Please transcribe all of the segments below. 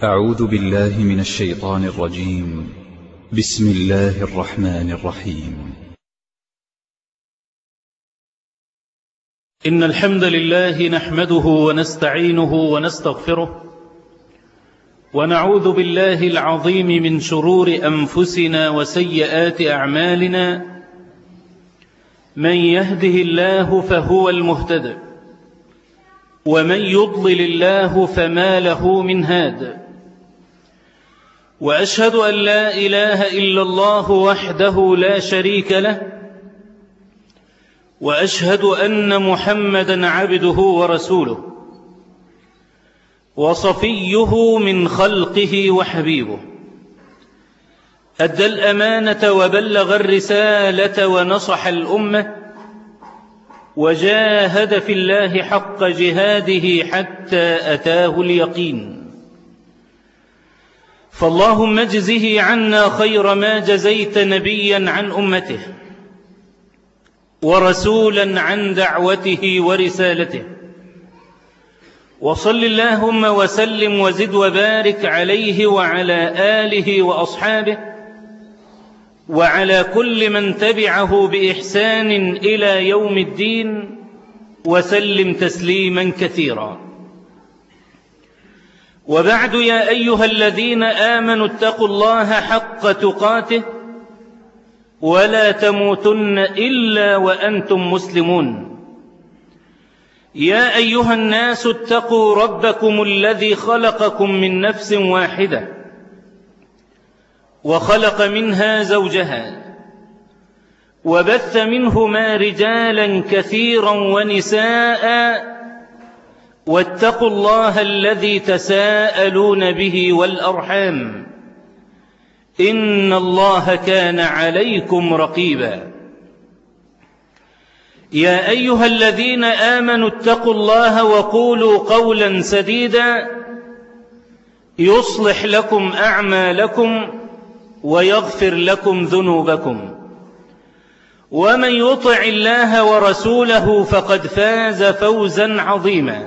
أعوذ بالله من الشيطان الرجيم بسم الله الرحمن الرحيم إن الحمد لله نحمده ونستعينه ونستغفره ونعوذ بالله العظيم من شرور أنفسنا وسيئات أعمالنا من يهده الله فهو المهتد ومن يضلل الله فما له من هاد وأشهد أن لا إله إلا الله وحده لا شريك له وأشهد أن محمدا عبده ورسوله وصفيه من خلقه وحبيبه أدى الأمانة وبلغ الرسالة ونصح الأمة وجاهد في الله حق جهاده حتى أتاه اليقين فاللهم اجزه عنا خير ما جزيت نبيا عن أمته ورسولا عن دعوته ورسالته وصل اللهم وسلم وزد وبارك عليه وعلى آله وأصحابه وعلى كل من تبعه بإحسان إلى يوم الدين وسلم تسليما كثيرا وبعد يا أيها الذين آمنوا اتقوا الله حق تقاته ولا تموتن إلا وأنتم مسلمون يا أيها الناس اتقوا ربكم الذي خلقكم من نفس واحدة وخلق منها زوجها وبث منهما رجالا كثيرا ونساء واتقوا الله الذي تساءلون به والأرحام إن الله كان عليكم رقيبا يا أيها الذين آمنوا اتقوا الله وقولوا قولا سديدا يصلح لكم أعمالكم ويغفر لكم ذنوبكم ومن يطع الله ورسوله فقد فاز فوزا عظيما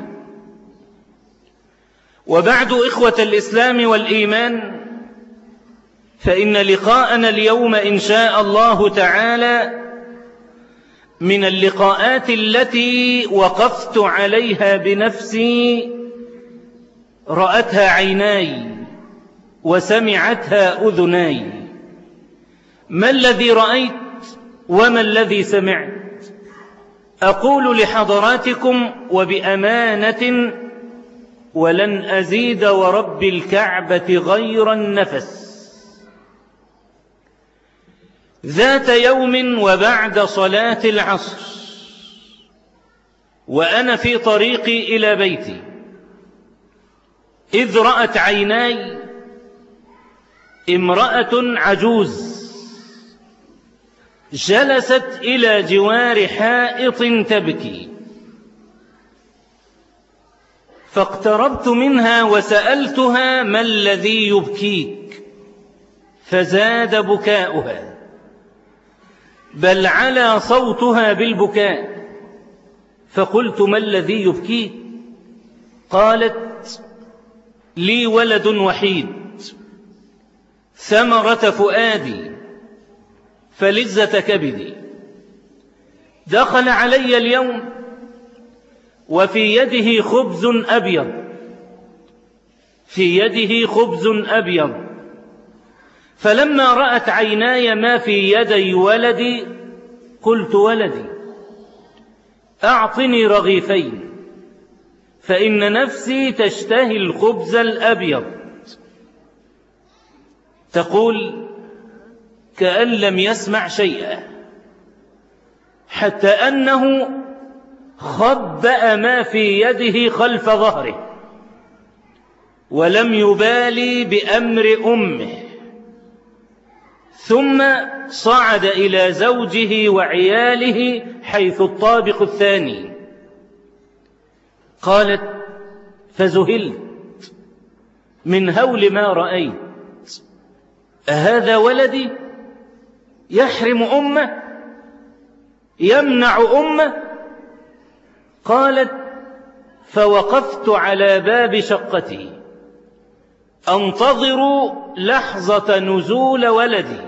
وبعد إخوة الإسلام والإيمان فإن لقاءنا اليوم إن شاء الله تعالى من اللقاءات التي وقفت عليها بنفسي رأتها عيناي وسمعتها أذناي ما الذي رأيت وما الذي سمعت أقول لحضراتكم وبأمانة ولن أزيد ورب الكعبة غير النفس ذات يوم وبعد صلاة العصر وأنا في طريقي إلى بيتي إذ رأت عيناي امرأة عجوز جلست إلى جوار حائط تبكي فاقتربت منها وسألتها ما الذي يبكيك فزاد بكاؤها بل على صوتها بالبكاء فقلت ما الذي يبكيك قالت لي ولد وحيد ثمرة فؤادي فلذة كبدي دخل علي اليوم وفي يده خبز أبيض في يده خبز أبيض فلما رأت عيناي ما في يدي ولدي قلت ولدي أعطني رغيفين فإن نفسي تشتهي الخبز الأبيض تقول كأن لم يسمع شيئا حتى أنه خبأ ما في يده خلف ظهره ولم يبالي بأمر أمه ثم صعد إلى زوجه وعياله حيث الطابق الثاني قالت فزهلت من هول ما رأيت أهذا ولدي يحرم أمه يمنع أمه قالت فوقفت على باب شقتي أنتظر لحظة نزول ولدي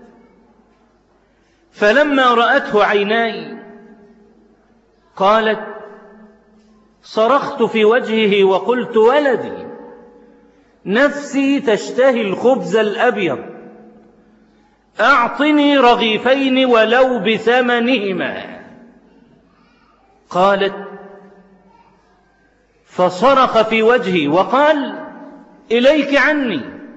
فلما رأته عيناي قالت صرخت في وجهه وقلت ولدي نفسي تشتهي الخبز الأبيض أعطني رغيفين ولو بثمنهما قالت فصرخ في وجهي وقال إليك عني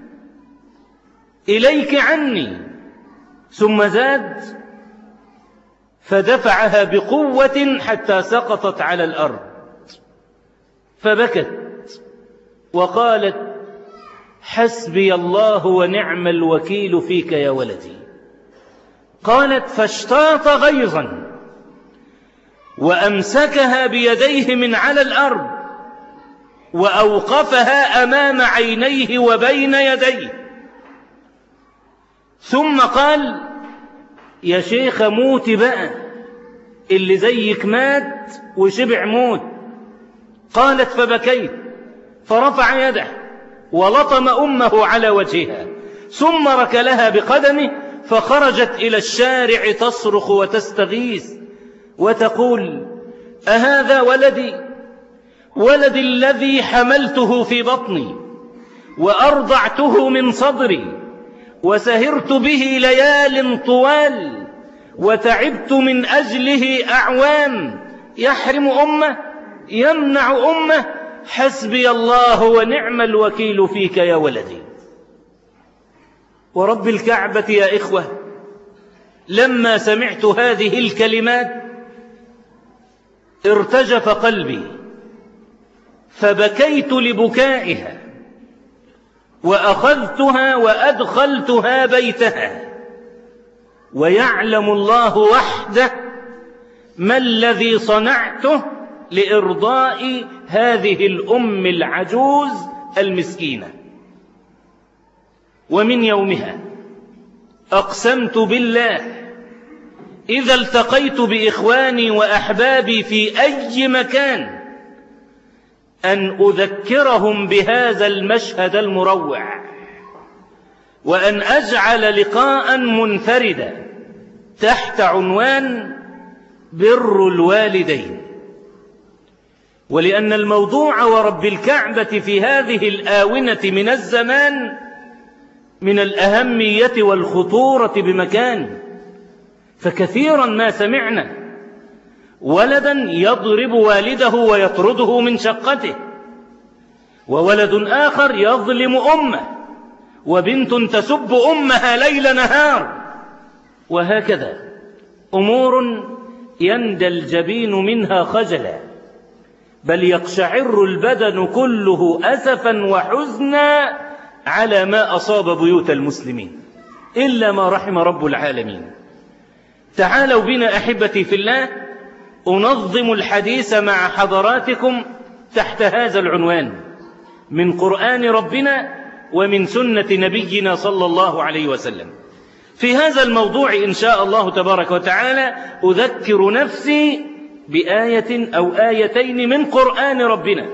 إليك عني ثم زاد فدفعها بقوة حتى سقطت على الأرض فبكت وقالت حسبي الله ونعم الوكيل فيك يا ولدي قالت فاشتاط غيظا وأمسكها بيديه من على الأرض وأوقفها أمام عينيه وبين يديه ثم قال يا شيخ موت بقى اللي زيك مات وشبع موت قالت فبكيت فرفع يده ولطم أمه على وجهها ثم ركلها بقدمه فخرجت إلى الشارع تصرخ وتستغيث وتقول أهذا ولدي ولدي الذي حملته في بطني وأرضعته من صدري وسهرت به ليال طوال وتعبت من أجله أعوام يحرم أمه يمنع أمه حسبي الله ونعم الوكيل فيك يا ولدي ورب الكعبة يا إخوة لما سمعت هذه الكلمات ارتجف قلبي فبكيت لبكائها وأخذتها وأدخلتها بيتها ويعلم الله وحده ما الذي صنعته لإرضاء هذه الأم العجوز المسكينة ومن يومها أقسمت بالله إذا التقيت بإخواني وأحبابي في أي مكان أن أذكرهم بهذا المشهد المروع وأن أجعل لقاء منفردا تحت عنوان بر الوالدين ولأن الموضوع ورب الكعبة في هذه الآونة من الزمان من الأهمية والخطورة بمكان فكثيرا ما سمعنا ولدا يضرب والده ويطرده من شقته وولد آخر يظلم أمه وبنت تسب أمها ليل نهار وهكذا أمور يندى الجبين منها خجلا بل يقشعر البدن كله أسفا وحزنا على ما أصاب بيوت المسلمين إلا ما رحم رب العالمين تعالوا بنا أحبتي في الله أنظم الحديث مع حضراتكم تحت هذا العنوان من قرآن ربنا ومن سنة نبينا صلى الله عليه وسلم في هذا الموضوع إن شاء الله تبارك وتعالى أذكر نفسي بآية أو آيتين من قرآن ربنا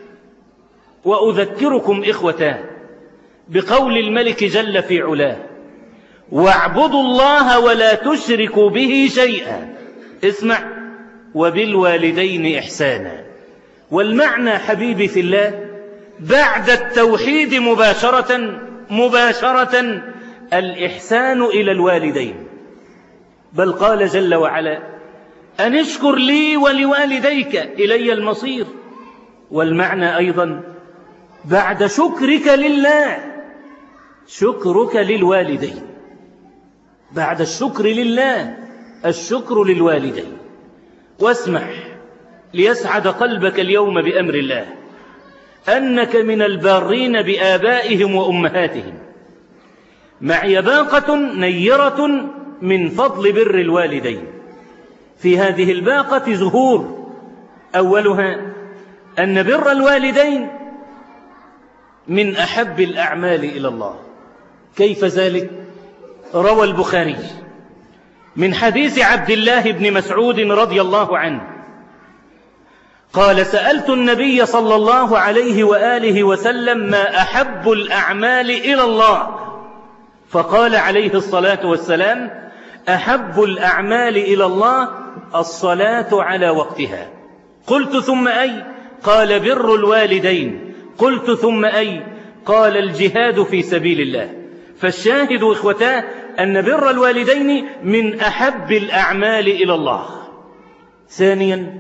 وأذكركم إخوتان بقول الملك جل في علاه واعبدوا الله ولا تشركوا به شيئا اسمع وبالوالدين إحسانا والمعنى حبيبي في الله بعد التوحيد مباشرة مباشرة الإحسان إلى الوالدين بل قال جل وعلا أن اشكر لي ولوالديك إلي المصير والمعنى أيضا بعد شكرك لله شكرك للوالدين بعد الشكر لله الشكر للوالدين واسمح ليسعد قلبك اليوم بأمر الله أنك من البارين بآبائهم وأمهاتهم معي باقة نيرة من فضل بر الوالدين في هذه الباقة زهور أولها أن بر الوالدين من أحب الأعمال إلى الله كيف ذلك روى البخاري من حديث عبد الله بن مسعود رضي الله عنه قال سألت النبي صلى الله عليه وآله وسلم ما أحب الأعمال إلى الله فقال عليه الصلاة والسلام أحب الأعمال إلى الله الصلاة على وقتها قلت ثم أي قال بر الوالدين قلت ثم أي قال الجهاد في سبيل الله فالشاهد إخوتاه أن بر الوالدين من أحب الأعمال إلى الله ثانيا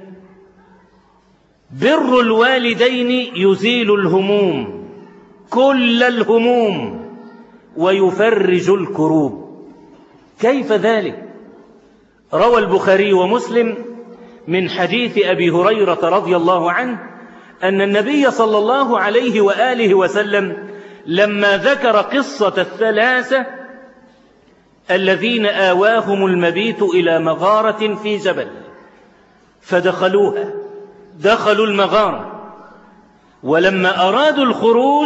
بر الوالدين يزيل الهموم كل الهموم ويفرج الكروب كيف ذلك روى البخاري ومسلم من حديث أبي هريرة رضي الله عنه أن النبي صلى الله عليه وآله وسلم لما ذكر قصة الثلاثة الذين آواهم المبيت إلى مغارة في جبل فدخلوها دخلوا المغارة ولما أرادوا الخروج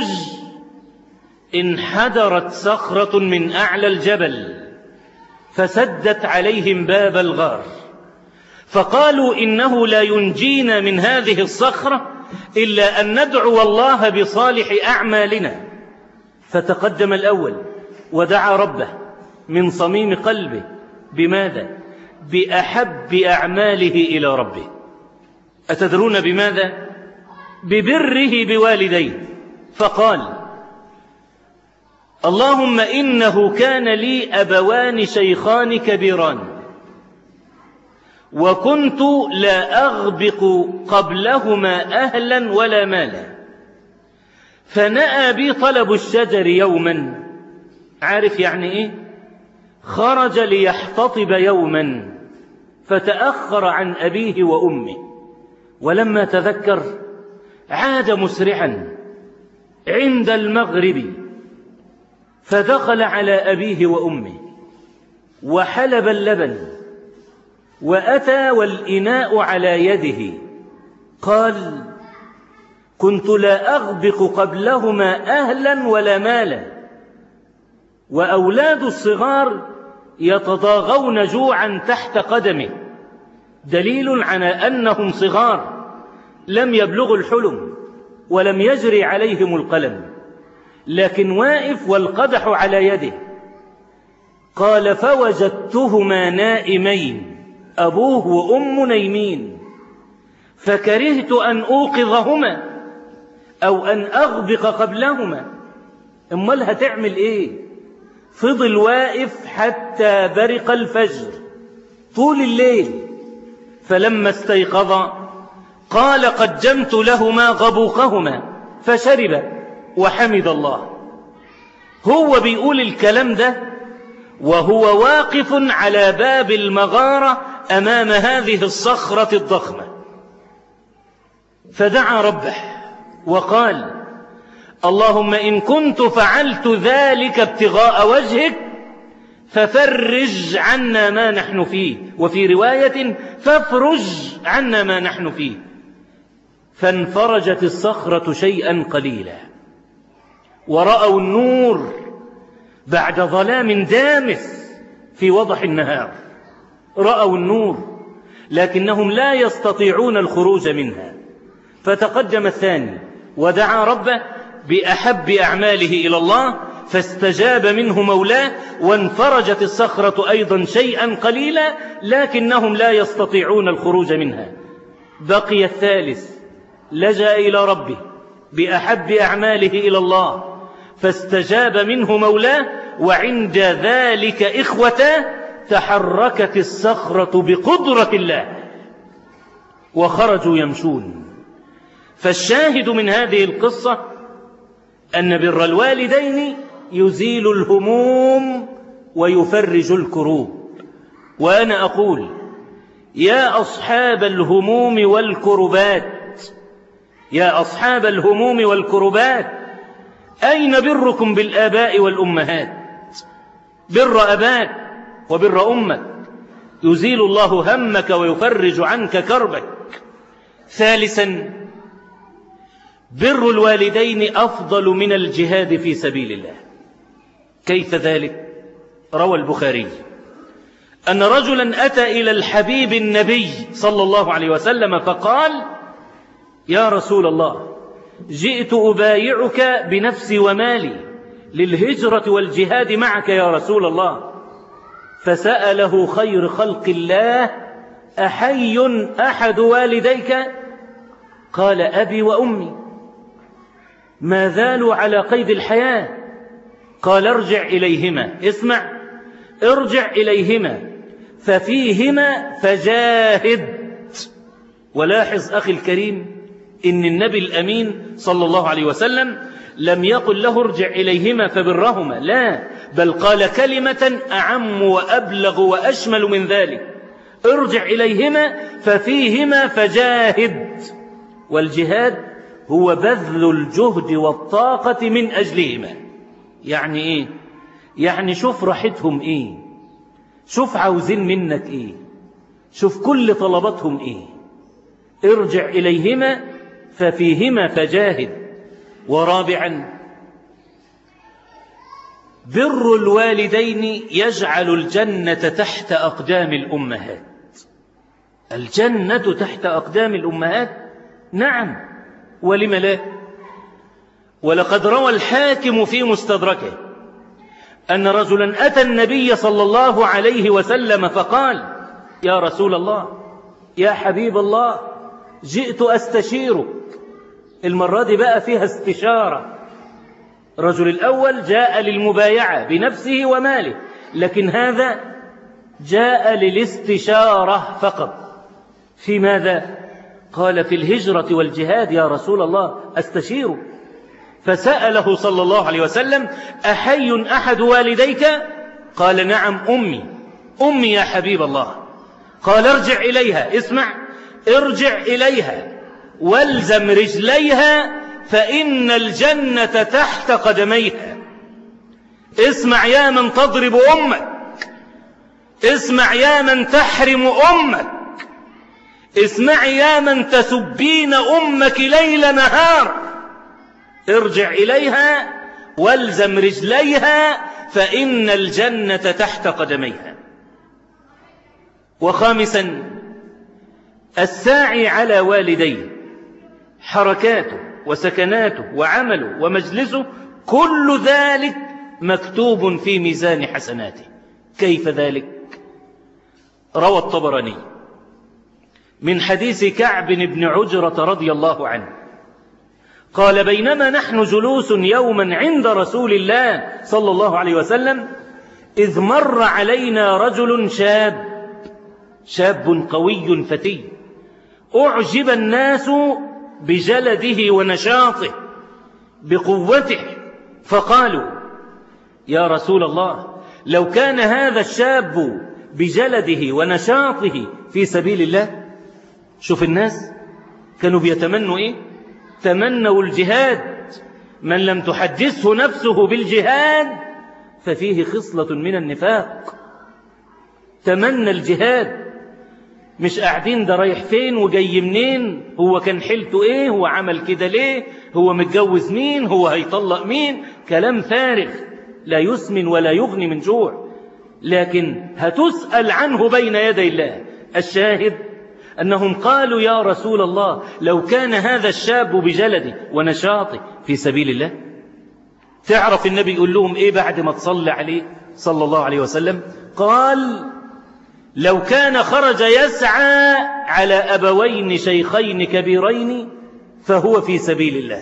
انحدرت صخرة من أعلى الجبل فسدت عليهم باب الغار فقالوا إنه لا ينجينا من هذه الصخرة إلا أن ندعو الله بصالح أعمالنا فتقدم الأول ودعا ربه من صميم قلبه بماذا؟ بأحب أعماله إلى ربه أتدرون بماذا؟ ببره بوالديه فقال اللهم إنه كان لي أبوان شيخان كبيران وكنت لا أغبق قبلهما أهلا ولا مالا فنأى بي طلب الشجر يوما عارف يعني إيه خرج ليحتطب يوما فتأخر عن أبيه وأمه ولما تذكر عاد مسرعا عند المغرب فدخل على أبيه وأمه وحلب اللبن وأتى والإناء على يده قال كنت لا أغبق قبلهما أهلا ولا مالا وأولاد الصغار يتضاغون جوعا تحت قدمه دليل على أنهم صغار لم يبلغوا الحلم ولم يجري عليهم القلم لكن واقف والقدح على يده قال فوجدتهما نائمين أبوه وأم نيمين فكرهت أن أوقظهما أو أن أغبق قبلهما امال هتعمل إيه فضل واقف حتى برق الفجر طول الليل فلما استيقظ قال قد جمت لهما غبوقهما فشرب وحمد الله هو بيقول الكلام ده وهو واقف على باب المغارة أمام هذه الصخرة الضخمة فدعا ربه وقال اللهم إن كنت فعلت ذلك ابتغاء وجهك ففرج عنا ما نحن فيه وفي رواية فافرج عنا ما نحن فيه فانفرجت الصخرة شيئا قليلا ورأوا النور بعد ظلام دامس في وضح النهار رأوا النور لكنهم لا يستطيعون الخروج منها فتقدم الثاني ودعا ربه بأحب أعماله إلى الله فاستجاب منه مولاه وانفرجت الصخرة أيضا شيئا قليلا لكنهم لا يستطيعون الخروج منها بقي الثالث لجأ إلى ربه بأحب أعماله إلى الله فاستجاب منه مولاه وعند ذلك إخوته تحركت الصخرة بقدرة الله وخرجوا يمشون فالشاهد من هذه القصة أن بر الوالدين يزيل الهموم ويفرج الكروب وأنا أقول يا أصحاب الهموم والكربات يا أصحاب الهموم والكربات أين بركم بالآباء والأمهات بر أباك وبر أمك يزيل الله همك ويفرج عنك كربك ثالثا بر الوالدين أفضل من الجهاد في سبيل الله كيف ذلك روى البخاري أن رجلا أتى إلى الحبيب النبي صلى الله عليه وسلم فقال يا رسول الله جئت أبايعك بنفسي ومالي للهجرة والجهاد معك يا رسول الله فسأله خير خلق الله أحي أحد والديك قال أبي وأمي ما زالوا على قيد الحياة قال ارجع إليهما اسمع ارجع إليهما ففيهما فجاهد ولاحظ أخي الكريم إن النبي الأمين صلى الله عليه وسلم لم يقل له ارجع إليهما فبرهما لا بل قال كلمة أعم وأبلغ وأشمل من ذلك ارجع إليهما ففيهما فجاهد والجهاد هو بذل الجهد والطاقة من أجلهما يعني إيه يعني شوف راحتهم إيه شوف عاوزين منك إيه شوف كل طلباتهم إيه ارجع إليهما ففيهما فجاهد ورابعا بر الوالدين يجعل الجنة تحت أقدام الأمهات الجنة تحت أقدام الأمهات نعم ولم لا ولقد روى الحاكم في مستدركه أن رجلا أتى النبي صلى الله عليه وسلم فقال يا رسول الله يا حبيب الله جئت أستشيرك المرة دي بقى فيها استشارة الرجل الأول جاء للمبايعة بنفسه وماله لكن هذا جاء للاستشارة فقط في ماذا؟ قال في الهجرة والجهاد يا رسول الله أستشير فسأله صلى الله عليه وسلم أحي أحد والديك؟ قال نعم أمي أمي يا حبيب الله قال ارجع إليها اسمع ارجع إليها والزم رجليها فإن الجنة تحت قدميها اسمع يا من تضرب أمك اسمع يا من تحرم أمك اسمع يا من تسبين أمك ليل نهار ارجع إليها والزم رجليها فإن الجنة تحت قدميها وخامسا الساعي على والديه حركاته وسكناته وعمله ومجلسه كل ذلك مكتوب في ميزان حسناته كيف ذلك روى الطبراني من حديث كعب بن عجرة رضي الله عنه قال بينما نحن جلوس يوما عند رسول الله صلى الله عليه وسلم إذ مر علينا رجل شاب شاب قوي فتي أعجب الناس بجلده ونشاطه بقوته فقالوا يا رسول الله لو كان هذا الشاب بجلده ونشاطه في سبيل الله شوف الناس كانوا بيتمنوا ايه تمنوا الجهاد من لم تحدثه نفسه بالجهاد ففيه خصلة من النفاق تمنى الجهاد مش قاعدين ده رايح فين وجاي منين هو كان حيلته ايه هو عمل كده ليه هو متجوز مين هو هيطلق مين كلام فارغ لا يسمن ولا يغني من جوع لكن هتسأل عنه بين يدي الله الشاهد أنهم قالوا يا رسول الله لو كان هذا الشاب بجلده ونشاطه في سبيل الله تعرف النبي يقول لهم إيه بعد ما تصلى عليه صلى الله عليه وسلم قال لو كان خرج يسعى على أبوين شيخين كبيرين فهو في سبيل الله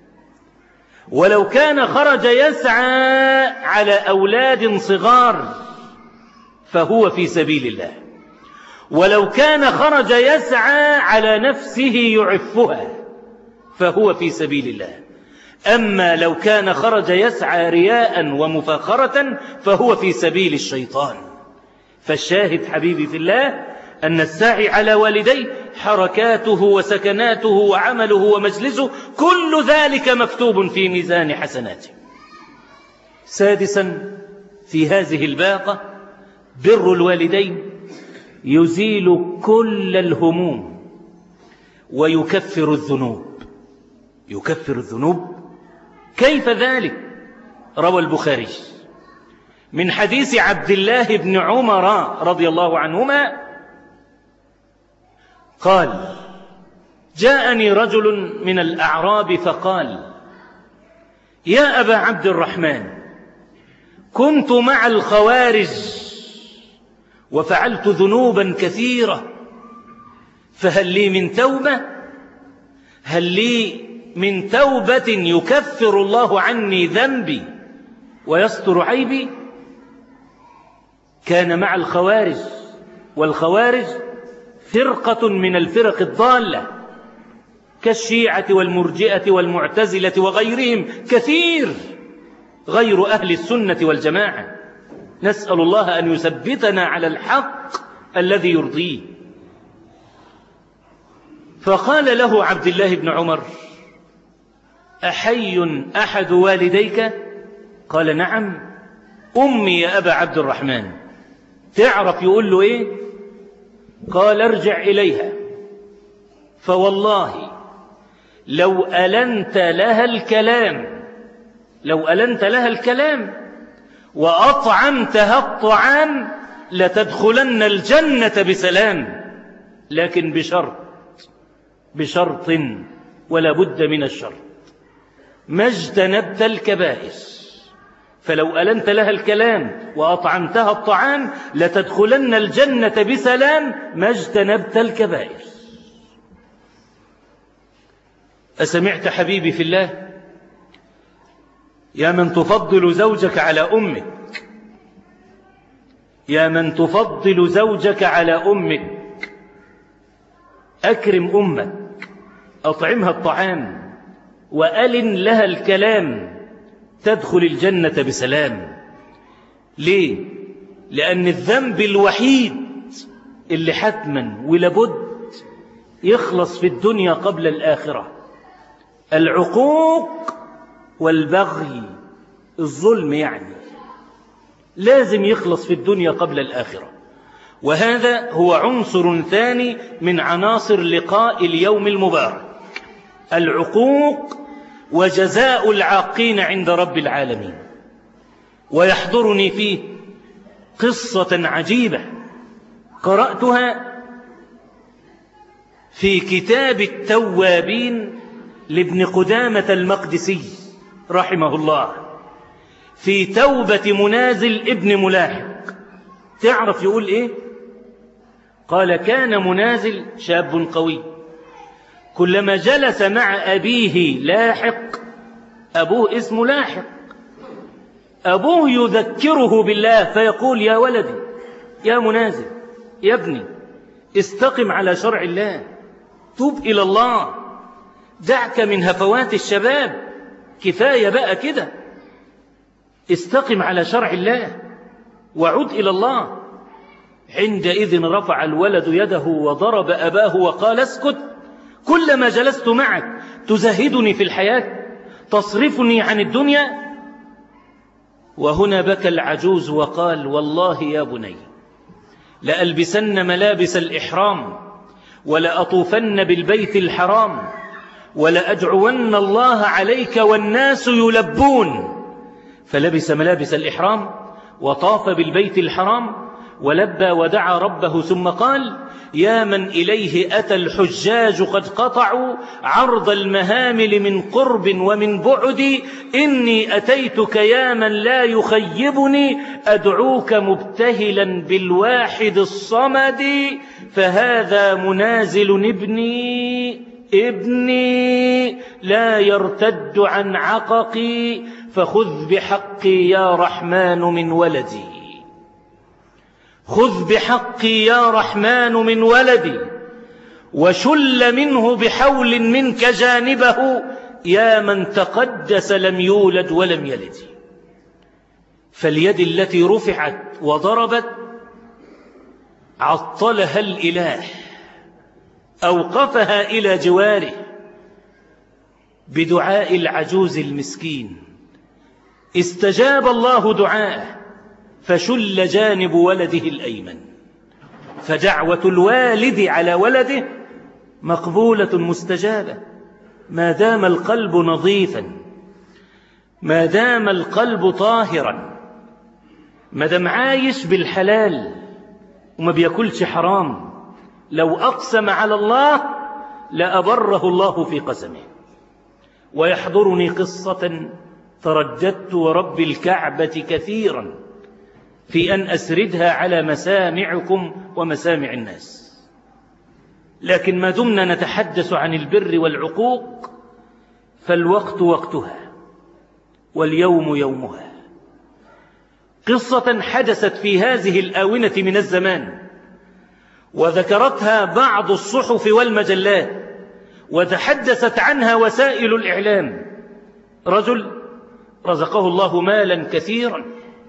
ولو كان خرج يسعى على أولاد صغار فهو في سبيل الله ولو كان خرج يسعى على نفسه يعفها فهو في سبيل الله أما لو كان خرج يسعى رياء ومفاخرة فهو في سبيل الشيطان فالشاهد حبيبي في الله أن الساعي على والديه حركاته وسكناته وعمله ومجلسه كل ذلك مكتوب في ميزان حسناته سادسا في هذه الباقة بر الوالدين يزيل كل الهموم ويكفر الذنوب يكفر الذنوب كيف ذلك روى البخاري من حديث عبد الله بن عمر رضي الله عنهما قال جاءني رجل من الأعراب فقال يا أبا عبد الرحمن كنت مع الخوارج وفعلت ذنوبا كثيرة فهل لي من توبة هل لي من توبة يكفر الله عني ذنبي ويستر عيبي كان مع الخوارج والخوارج فرقة من الفرق الضالة كالشيعة والمرجئة والمعتزلة وغيرهم كثير غير أهل السنة والجماعة نسأل الله أن يثبتنا على الحق الذي يرضيه فقال له عبد الله بن عمر أحي أحد والديك قال نعم أمي يا أبا عبد الرحمن تعرف يقول له إيه قال ارجع إليها فوالله لو ألنت لها الكلام لو ألنت لها الكلام وأطعمتها الطعام لتدخلن الجنة بسلام لكن بشرط بشرط ولا بد من الشرط ما اجتنبت الكبائر فلو ألنت لها الكلام وأطعمتها الطعام لتدخلن الجنة بسلام ما اجتنبت الكبائر أسمعت حبيبي في الله يا من تفضل زوجك على أمك يا من تفضل زوجك على أمك أكرم أمك أطعمها الطعام وألن لها الكلام تدخل الجنة بسلام ليه؟ لأن الذنب الوحيد اللي حتما ولابد يخلص في الدنيا قبل الآخرة العقوق والبغي الظلم يعني لازم يخلص في الدنيا قبل الآخرة وهذا هو عنصر ثاني من عناصر لقاء اليوم المبارك العقوق وجزاء العاقين عند رب العالمين ويحضرني فيه قصة عجيبة قرأتها في كتاب التوابين لابن قدامة المقدسي رحمه الله في توبة منازل ابن ملاحق تعرف يقول ايه قال كان منازل شاب قوي كلما جلس مع أبيه لاحق أبوه اسمه لاحق أبوه يذكره بالله فيقول يا ولدي يا منازل يا ابني استقم على شرع الله توب إلى الله دعك من هفوات الشباب كفاية بقى كده استقم على شرع الله وعد إلى الله عندئذ رفع الولد يده وضرب أباه وقال اسكت كلما جلست معك تزهدني في الحياة تصرفني عن الدنيا وهنا بكى العجوز وقال والله يا بني لألبسن ملابس الإحرام ولأطوفن بالبيت الحرام ولأدعون الله عليك والناس يلبون فلبس ملابس الإحرام وطاف بالبيت الحرام ولبى ودعا ربه ثم قال يا من إليه أتى الحجاج قد قطعوا عرض المهامل من قرب ومن بعد إني أتيتك يا من لا يخيبني أدعوك مبتهلا بالواحد الصمد فهذا منازل ابني ابني لا يرتد عن عققي فخذ بحقي يا رحمن من ولدي خذ بحقي يا رحمن من ولدي وشل منه بحول منك جانبه يا من تقدس لم يولد ولم يلد فاليد التي رفعت وضربت عطلها الإله أوقفها إلى جواره بدعاء العجوز المسكين استجاب الله دعاءه فشل جانب ولده الأيمن فدعوة الوالد على ولده مقبولة مستجابة ما دام القلب نظيفا ما دام القلب طاهرا ما دام عايش بالحلال وما بياكلش حرام لو أقسم على الله لأبره الله في قسمه ويحضرني قصة ترددت ورب الكعبة كثيرا في أن أسردها على مسامعكم ومسامع الناس لكن ما دمنا نتحدث عن البر والعقوق فالوقت وقتها واليوم يومها قصة حدثت في هذه الآونة من الزمان وذكرتها بعض الصحف والمجلات وتحدثت عنها وسائل الإعلام رجل رزقه الله مالا كثيرا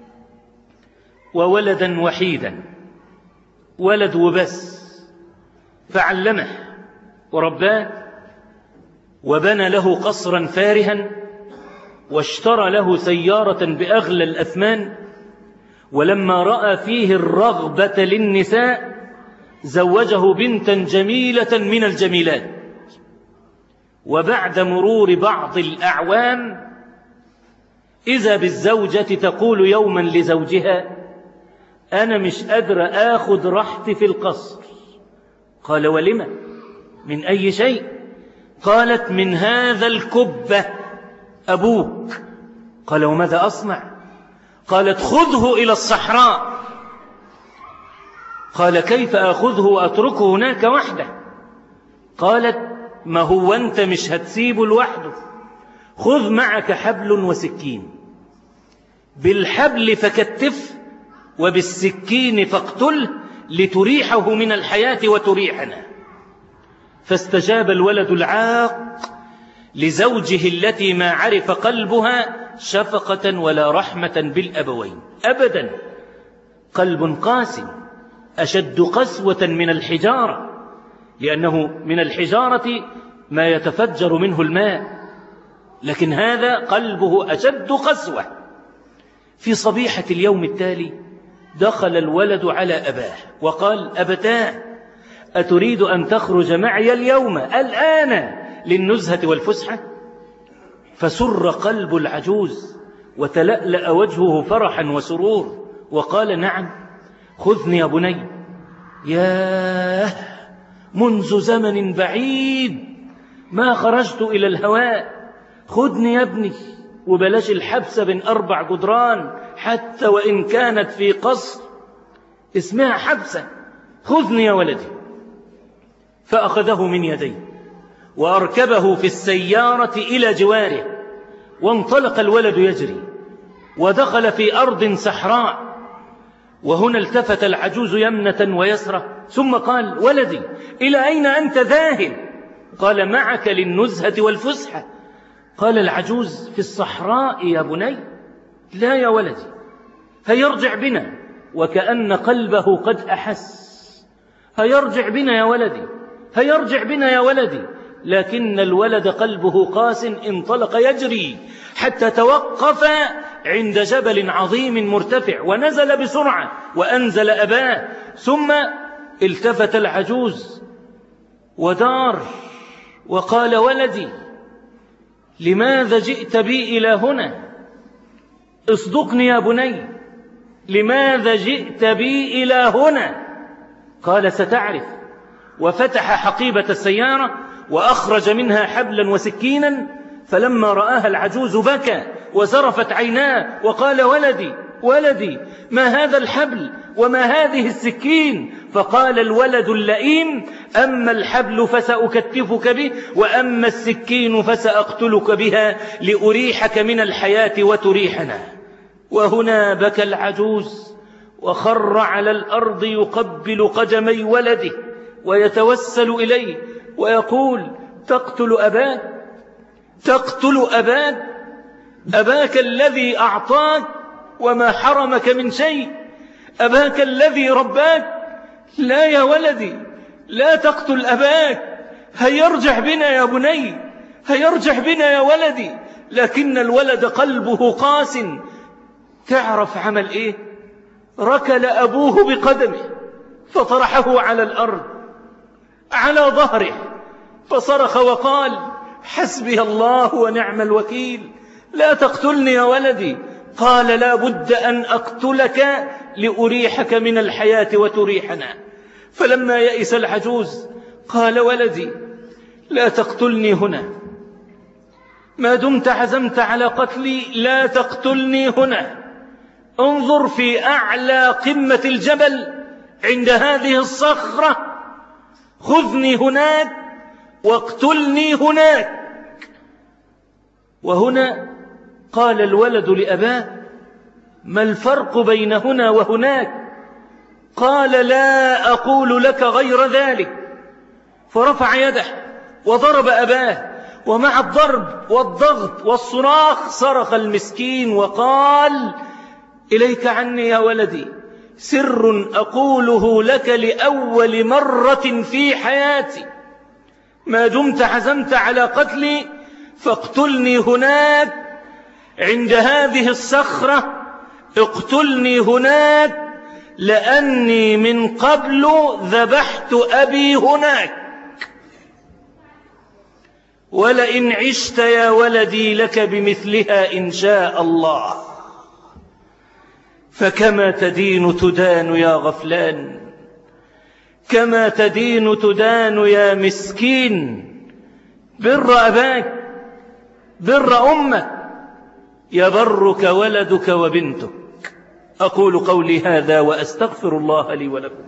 وولدا وحيدا ولد وبس فعلمه ورباه وبنى له قصرا فارها واشترى له سيارة بأغلى الأثمان ولما رأى فيه الرغبة للنساء زوجه بنتا جميلة من الجميلات وبعد مرور بعض الأعوام إذا بالزوجة تقول يوما لزوجها أنا مش قادرة آخذ راحتي في القصر قال ولم من أي شيء قالت من هذا الكبة أبوك قال وماذا أصنع قالت خذه إلى الصحراء قال كيف أخذه وأتركه هناك وحده قالت ما هو أنت مش هتسيبه لوحده خذ معك حبل وسكين بالحبل فكتف وبالسكين فاقتله لتريحه من الحياة وتريحنا فاستجاب الولد العاق لزوجه التي ما عرف قلبها شفقة ولا رحمة بالأبوين أبدا قلب قاسي أشد قسوة من الحجارة لأنه من الحجارة ما يتفجر منه الماء لكن هذا قلبه أشد قسوة في صبيحة اليوم التالي دخل الولد على أباه وقال أبتاه أتريد أن تخرج معي اليوم الآن للنزهة والفسحة فسر قلب العجوز وتلألأ وجهه فرحا وسرور وقال نعم خذني يا بني ياه منذ زمن بعيد ما خرجت إلى الهواء خذني يا ابني وبلاش الحبسة بين أربع جدران حتى وإن كانت في قصر اسمها حبسة خذني يا ولدي فأخذه من يديه وأركبه في السيارة إلى جواره وانطلق الولد يجري ودخل في أرض صحراء وهنا التفت العجوز يمنة ويسرة ثم قال ولدي إلى أين أنت ذاهب قال معك للنزهة والفسحة قال العجوز في الصحراء يا بني لا يا ولدي هيرجع بنا وكأن قلبه قد أحس هيرجع بنا يا ولدي هيرجع بنا يا ولدي لكن الولد قلبه قاس انطلق يجري حتى توقف عند جبل عظيم مرتفع ونزل بسرعة وأنزل أباه ثم التفت العجوز ودار وقال ولدي لماذا جئت بي إلى هنا اصدقني يا بني لماذا جئت بي إلى هنا قال ستعرف وفتح حقيبة السيارة وأخرج منها حبلا وسكينا فلما رآها العجوز بكى وزرفت عيناه وقال ولدي ولدي ما هذا الحبل وما هذه السكين فقال الولد اللئيم أما الحبل فسأكتفك به وأما السكين فسأقتلك بها لأريحك من الحياة وتريحنا وهنا بكى العجوز وخر على الأرض يقبل قدمي ولده ويتوسل إليه ويقول تقتل أباك تقتل أباك أباك الذي أعطاك وما حرمك من شيء أباك الذي رباك لا يا ولدي لا تقتل أباك هيرجع بنا يا بني هيرجع بنا يا ولدي لكن الولد قلبه قاس تعرف عمل إيه ركل أبوه بقدمه فطرحه على الأرض على ظهره فصرخ وقال حسبي الله ونعم الوكيل لا تقتلني يا ولدي قال لا بد أن أقتلك لأريحك من الحياة وتريحنا فلما يئس العجوز قال ولدي لا تقتلني هنا ما دمت عزمت على قتلي لا تقتلني هنا انظر في أعلى قمة الجبل عند هذه الصخرة خذني هناك واقتلني هناك وهنا قال الولد لأباه ما الفرق بين هنا وهناك قال لا أقول لك غير ذلك فرفع يده وضرب أباه ومع الضرب والضغط والصراخ صرخ المسكين وقال إليك عني يا ولدي سر أقوله لك لأول مرة في حياتي ما دمت عزمت على قتلي فاقتلني هناك عند هذه الصخرة اقتلني هناك لأني من قبل ذبحت أبي هناك ولئن عشت يا ولدي لك بمثلها إن شاء الله فكما تدين تدان يا غفلان كما تدين تدان يا مسكين بر أباك بر أمك يبرك ولدك وبنتك أقول قولي هذا وأستغفر الله لي ولكم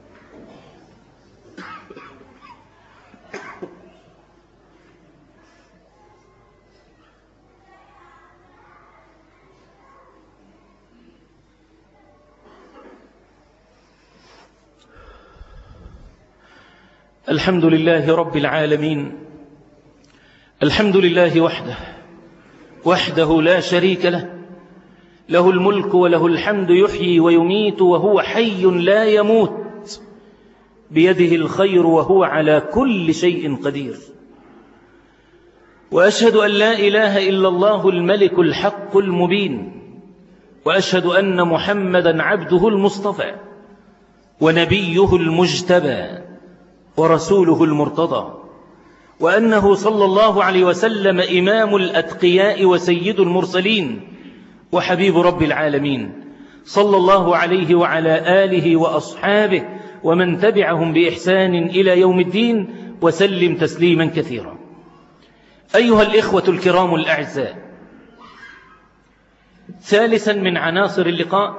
الحمد لله رب العالمين الحمد لله وحده وحده لا شريك له له الملك وله الحمد يحيي ويميت وهو حي لا يموت بيده الخير وهو على كل شيء قدير وأشهد أن لا إله إلا الله الملك الحق المبين وأشهد أن محمدا عبده المصطفى ونبيه المجتبى ورسوله المرتضى وأنه صلى الله عليه وسلم إمام الأتقياء وسيد المرسلين وحبيب رب العالمين صلى الله عليه وعلى آله وأصحابه ومن تبعهم بإحسان إلى يوم الدين وسلم تسليما كثيرا أيها الإخوة الكرام الأعزاء ثالثا من عناصر اللقاء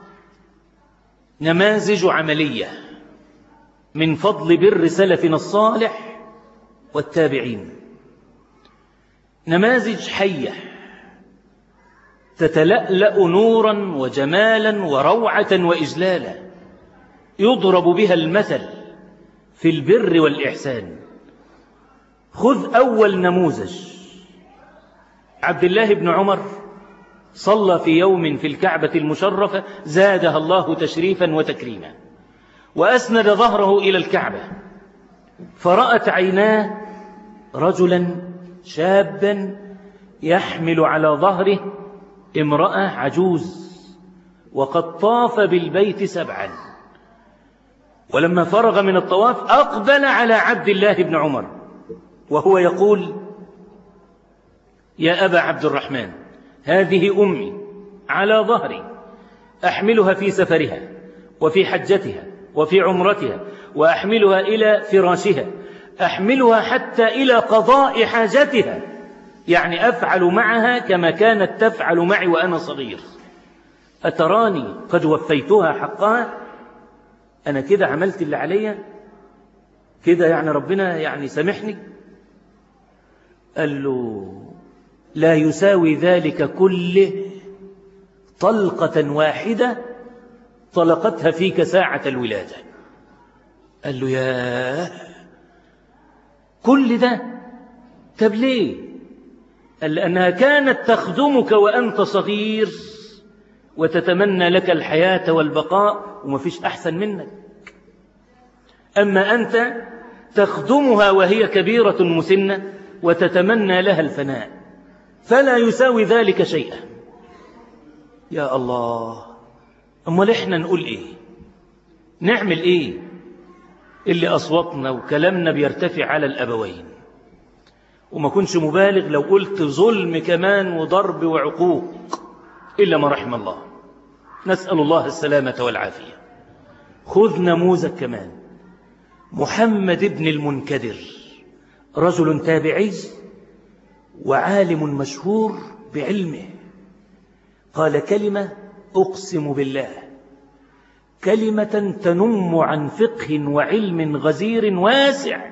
نماذج عملية من فضل بر سلفنا الصالح والتابعين نماذج حية تتلألأ نورا وجمالا وروعة وإجلالا يضرب بها المثل في البر والإحسان خذ أول نموذج عبد الله بن عمر صلى في يوم في الكعبة المشرفة زادها الله تشريفا وتكريما وأسند ظهره إلى الكعبة فرأت عيناه رجلا شابا يحمل على ظهره امرأة عجوز وقد طاف بالبيت سبعا ولما فرغ من الطواف أقبل على عبد الله بن عمر وهو يقول يا أبا عبد الرحمن هذه أمي على ظهري أحملها في سفرها وفي حجتها وفي عمرتها وأحملها إلى فراشها أحملها حتى إلى قضاء حاجتها يعني أفعل معها كما كانت تفعل معي وأنا صغير أتراني قد وفيتها حقها أنا كده عملت اللي عليا كده يعني ربنا يعني سامحني قال له لا يساوي ذلك كله طلقة واحدة طلقتها فيك ساعة الولادة قال له يا كل ده طب ليه قال لأنها كانت تخدمك وأنت صغير وتتمنى لك الحياة والبقاء وما فيش أحسن منك أما أنت تخدمها وهي كبيرة مسنة وتتمنى لها الفناء فلا يساوي ذلك شيئا يا الله أمال إحنا نقول إيه نعمل إيه اللي أصواتنا وكلامنا بيرتفع على الأبوين وما كنش مبالغ لو قلت ظلم كمان وضرب وعقوق إلا ما رحم الله نسأل الله السلامة والعافية خذ نموذج كمان محمد بن المنكدر رجل تابعي وعالم مشهور بعلمه قال كلمة أقسم بالله كلمة تنم عن فقه وعلم غزير واسع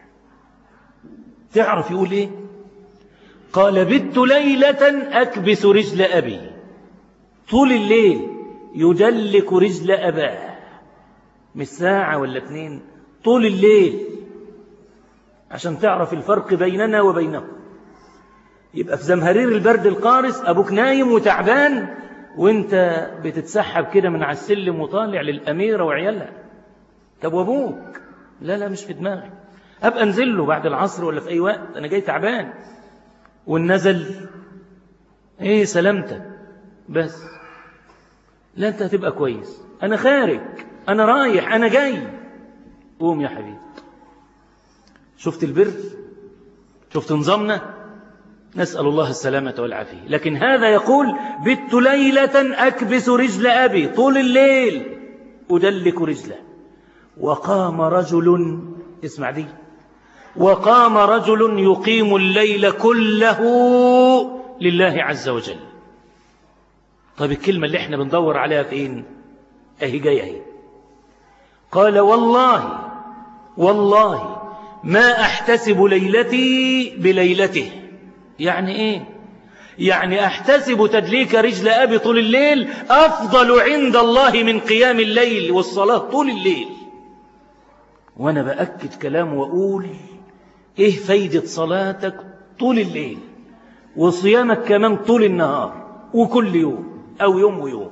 تعرف يقول إيه قال بت ليلة أكبس رجل أبي طول الليل يدلك رجل أباه مش ساعة ولا اتنين طول الليل عشان تعرف الفرق بيننا وبينهم يبقى في زمهرير البرد القارس أبوك نايم وتعبان وانت بتتسحب كده من على السلم وطالع للأميرة وعيالها طب وابوك لا لا مش في دماغي أبقى انزل له بعد العصر ولا في أي وقت أنا جاي تعبان والنزل ايه سلامتك بس لا انت هتبقى كويس انا خارج انا رايح انا جاي قوم يا حبيبي شفت البر شفت نظامنا نسأل الله السلامة والعافية لكن هذا يقول بت ليلة أكبس رجل أبي طول الليل أدلك رجله وقام رجل اسمع دي وقام رجل يقيم الليل كله لله عز وجل طيب الكلمة اللي احنا بندور عليها فين اهي جاية اهي قال والله والله ما احتسب ليلتي بليلته يعني ايه يعني احتسب تدليك رجل ابي طول الليل افضل عند الله من قيام الليل والصلاة طول الليل وانا باكد كلام واقول ايه فايدة صلاتك طول الليل وصيامك كمان طول النهار وكل يوم او يوم ويوم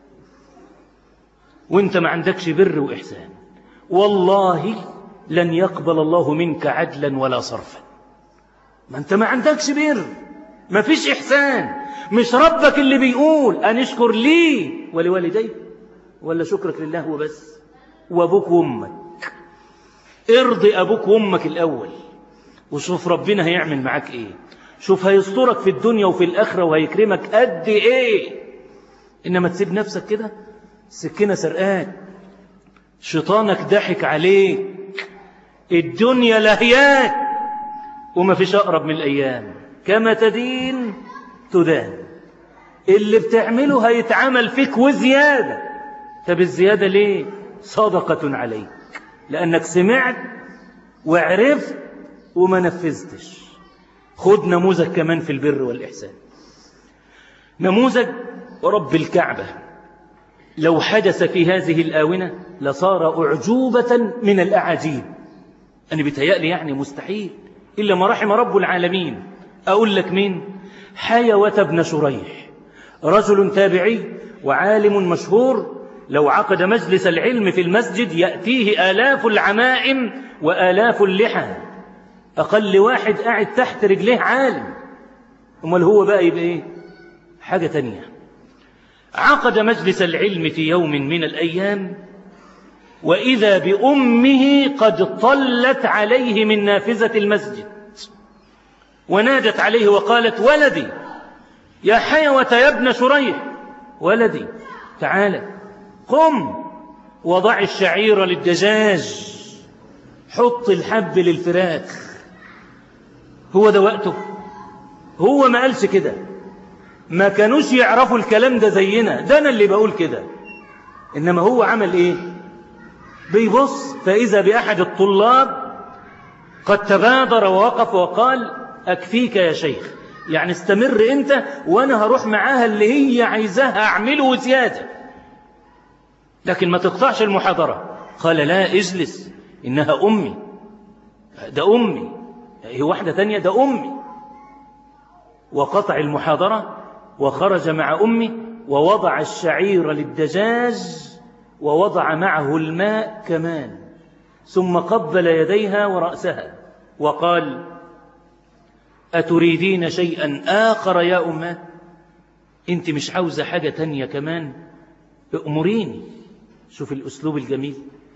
وانت ما عندكش بر واحسان والله لن يقبل الله منك عدلا ولا صرفا ما انت ما عندكش بر ما فيش احسان مش ربك اللي بيقول ان اشكر لي ولوالديك ولا شكرك لله وبس وابوك وامك ارضي ابوك وامك الاول وشوف ربنا هيعمل معاك ايه شوف هيسترك في الدنيا وفي الآخرة وهيكرمك قد ايه إنما تسيب نفسك كده سكينة سرقان شيطانك ضحك عليك الدنيا لهياك وما فيش أقرب من الأيام كما تدين تدان اللي بتعمله هيتعمل فيك وزيادة طب الزيادة ليه صدقة عليك لأنك سمعت وعرفت وما نفذتش خد نموذج كمان في البر والإحسان نموذج رب الكعبة لو حدث في هذه الآونة لصار أعجوبة من الأعاجيب أنا بتهيألي يعني مستحيل إلا ما رحم رب العالمين أقول لك مين حيوة بن شريح رجل تابعي وعالم مشهور لو عقد مجلس العلم في المسجد يأتيه آلاف العمائم وآلاف اللحى أقل واحد قاعد تحت رجليه عالم أمال هو بقى يبقى إيه حاجة تانية عقد مجلس العلم في يوم من الأيام وإذا بأمه قد طلت عليه من نافذة المسجد ونادت عليه وقالت ولدي يا حيوة يا ابن شريح ولدي تعال قم وضع الشعير للدجاج حط الحب للفراخ هو ده وقته هو ما قالش كده ما كانوش يعرفوا الكلام ده زينا ده أنا اللي بقول كده إنما هو عمل إيه بيبص فإذا بأحد الطلاب قد تبادر ووقف وقال أكفيك يا شيخ يعني استمر أنت وأنا هروح معاها اللي هي عايزاها أعمله زيادة لكن ما تقطعش المحاضرة قال لا اجلس إنها أمي ده أمي هي واحدة تانية ده أمي وقطع المحاضرة وخرج مع أمي ووضع الشعير للدجاج ووضع معه الماء كمان ثم قبل يديها ورأسها وقال أتريدين شيئا آخر يا أمه أنت مش عاوزة حاجة تانية كمان أمريني شوف الأسلوب الجميل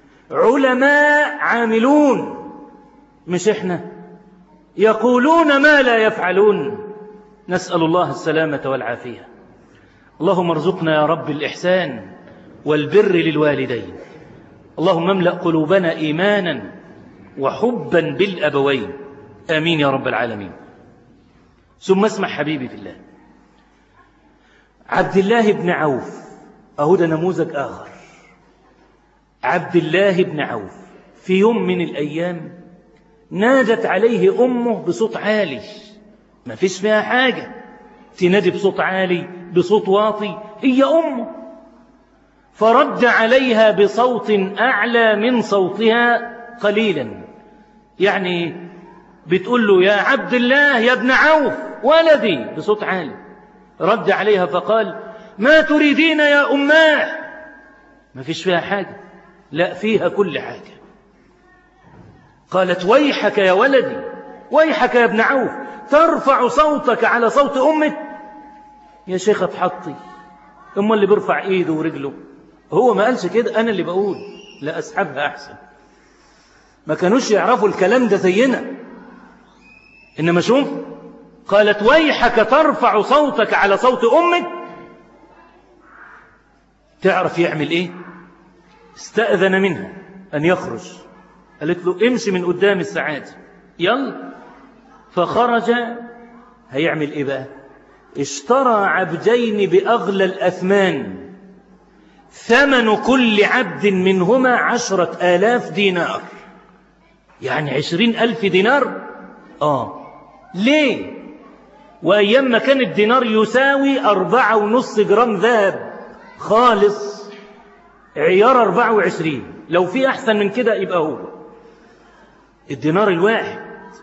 علماء عاملون مش إحنا يقولون ما لا يفعلون نسأل الله السلامة والعافية اللهم ارزقنا يا رب الإحسان والبر للوالدين اللهم املأ قلوبنا إيمانا وحبا بالأبوين آمين يا رب العالمين ثم اسمع حبيبي في الله عبد الله بن عوف أهو ده نموذج آخر عبد الله بن عوف في يوم من الأيام نادت عليه أمه بصوت عالي ما فيش فيها حاجة تنادي بصوت عالي بصوت واطي هي أمه فرد عليها بصوت أعلى من صوتها قليلا يعني بتقول له يا عبد الله يا ابن عوف ولدي بصوت عالي رد عليها فقال ما تريدين يا أماه ما فيش فيها حاجة لا فيها كل حاجة قالت ويحك يا ولدي ويحك يا ابن عوف ترفع صوتك على صوت أمك يا شيخ اتحطي أما اللي بيرفع إيده ورجله هو ما قالش كده أنا اللي بقول لا أسحبها أحسن ما كانوش يعرفوا الكلام ده زينا إنما شوف قالت ويحك ترفع صوتك على صوت أمك تعرف يعمل إيه استأذن منها أن يخرج قالت له امشي من قدام السعادة يلا فخرج هيعمل إيه بقى اشترى عبدين بأغلى الأثمان ثمن كل عبد منهما عشرة آلاف دينار يعني عشرين ألف دينار آه ليه وأيام ما كان الدينار يساوي أربعة ونص جرام ذهب خالص عيار أربعة وعشرين لو في أحسن من كده يبقى هو الدينار الواحد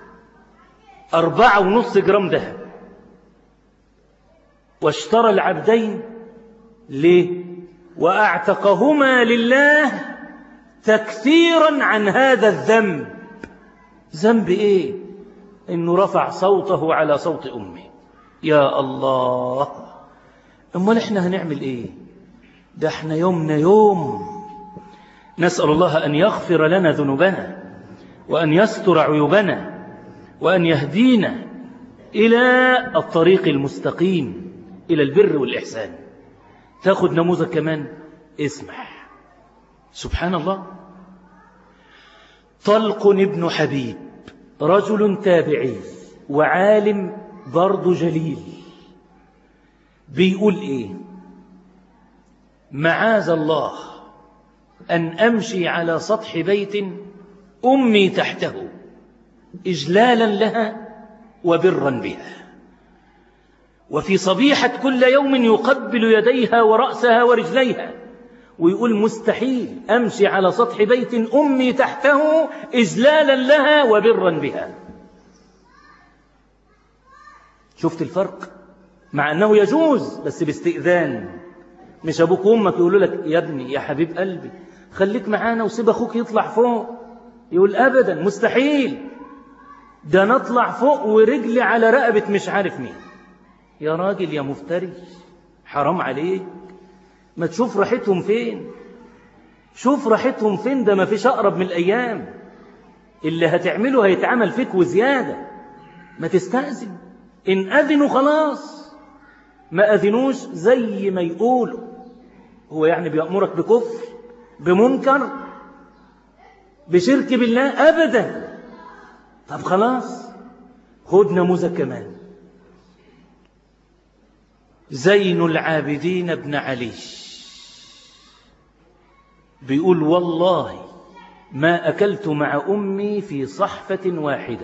أربعة ونص جرام ذهب واشترى العبدين ليه وأعتقهما لله تكثيرا عن هذا الذنب ذنب إيه إنه رفع صوته على صوت أمه يا الله أمال إحنا هنعمل إيه ده إحنا يومنا يوم نسأل الله أن يغفر لنا ذنوبنا وأن يستر عيوبنا وأن يهدينا إلى الطريق المستقيم إلى البر والإحسان تاخد نموذج كمان اسمع سبحان الله طلق ابن حبيب رجل تابعي وعالم برضه جليل بيقول ايه معاذ الله أن أمشي على سطح بيت أمي تحته إجلالا لها وبرا بها وفي صبيحة كل يوم يقبل يديها ورأسها ورجليها ويقول مستحيل أمشي على سطح بيت أمي تحته إجلالا لها وبرا بها شفت الفرق مع أنه يجوز بس باستئذان مش أبوك وأمك يقولوا لك يا ابني يا حبيب قلبي خليك معانا وسيب أخوك يطلع فوق يقول أبدا مستحيل ده نطلع فوق ورجلي على رقبة مش عارف مين يا راجل يا مفتري حرام عليك ما تشوف راحتهم فين شوف راحتهم فين ده ما فيش أقرب من الأيام اللي هتعمله هيتعمل فيك وزيادة ما تستأذن إن أذنوا خلاص ما أذنوش زي ما يقولوا هو يعني بيأمرك بكفر بمنكر بشرك بالله أبدا طب خلاص خد نموذج كمان زين العابدين بن علي بيقول والله ما أكلت مع أمي في صحفة واحدة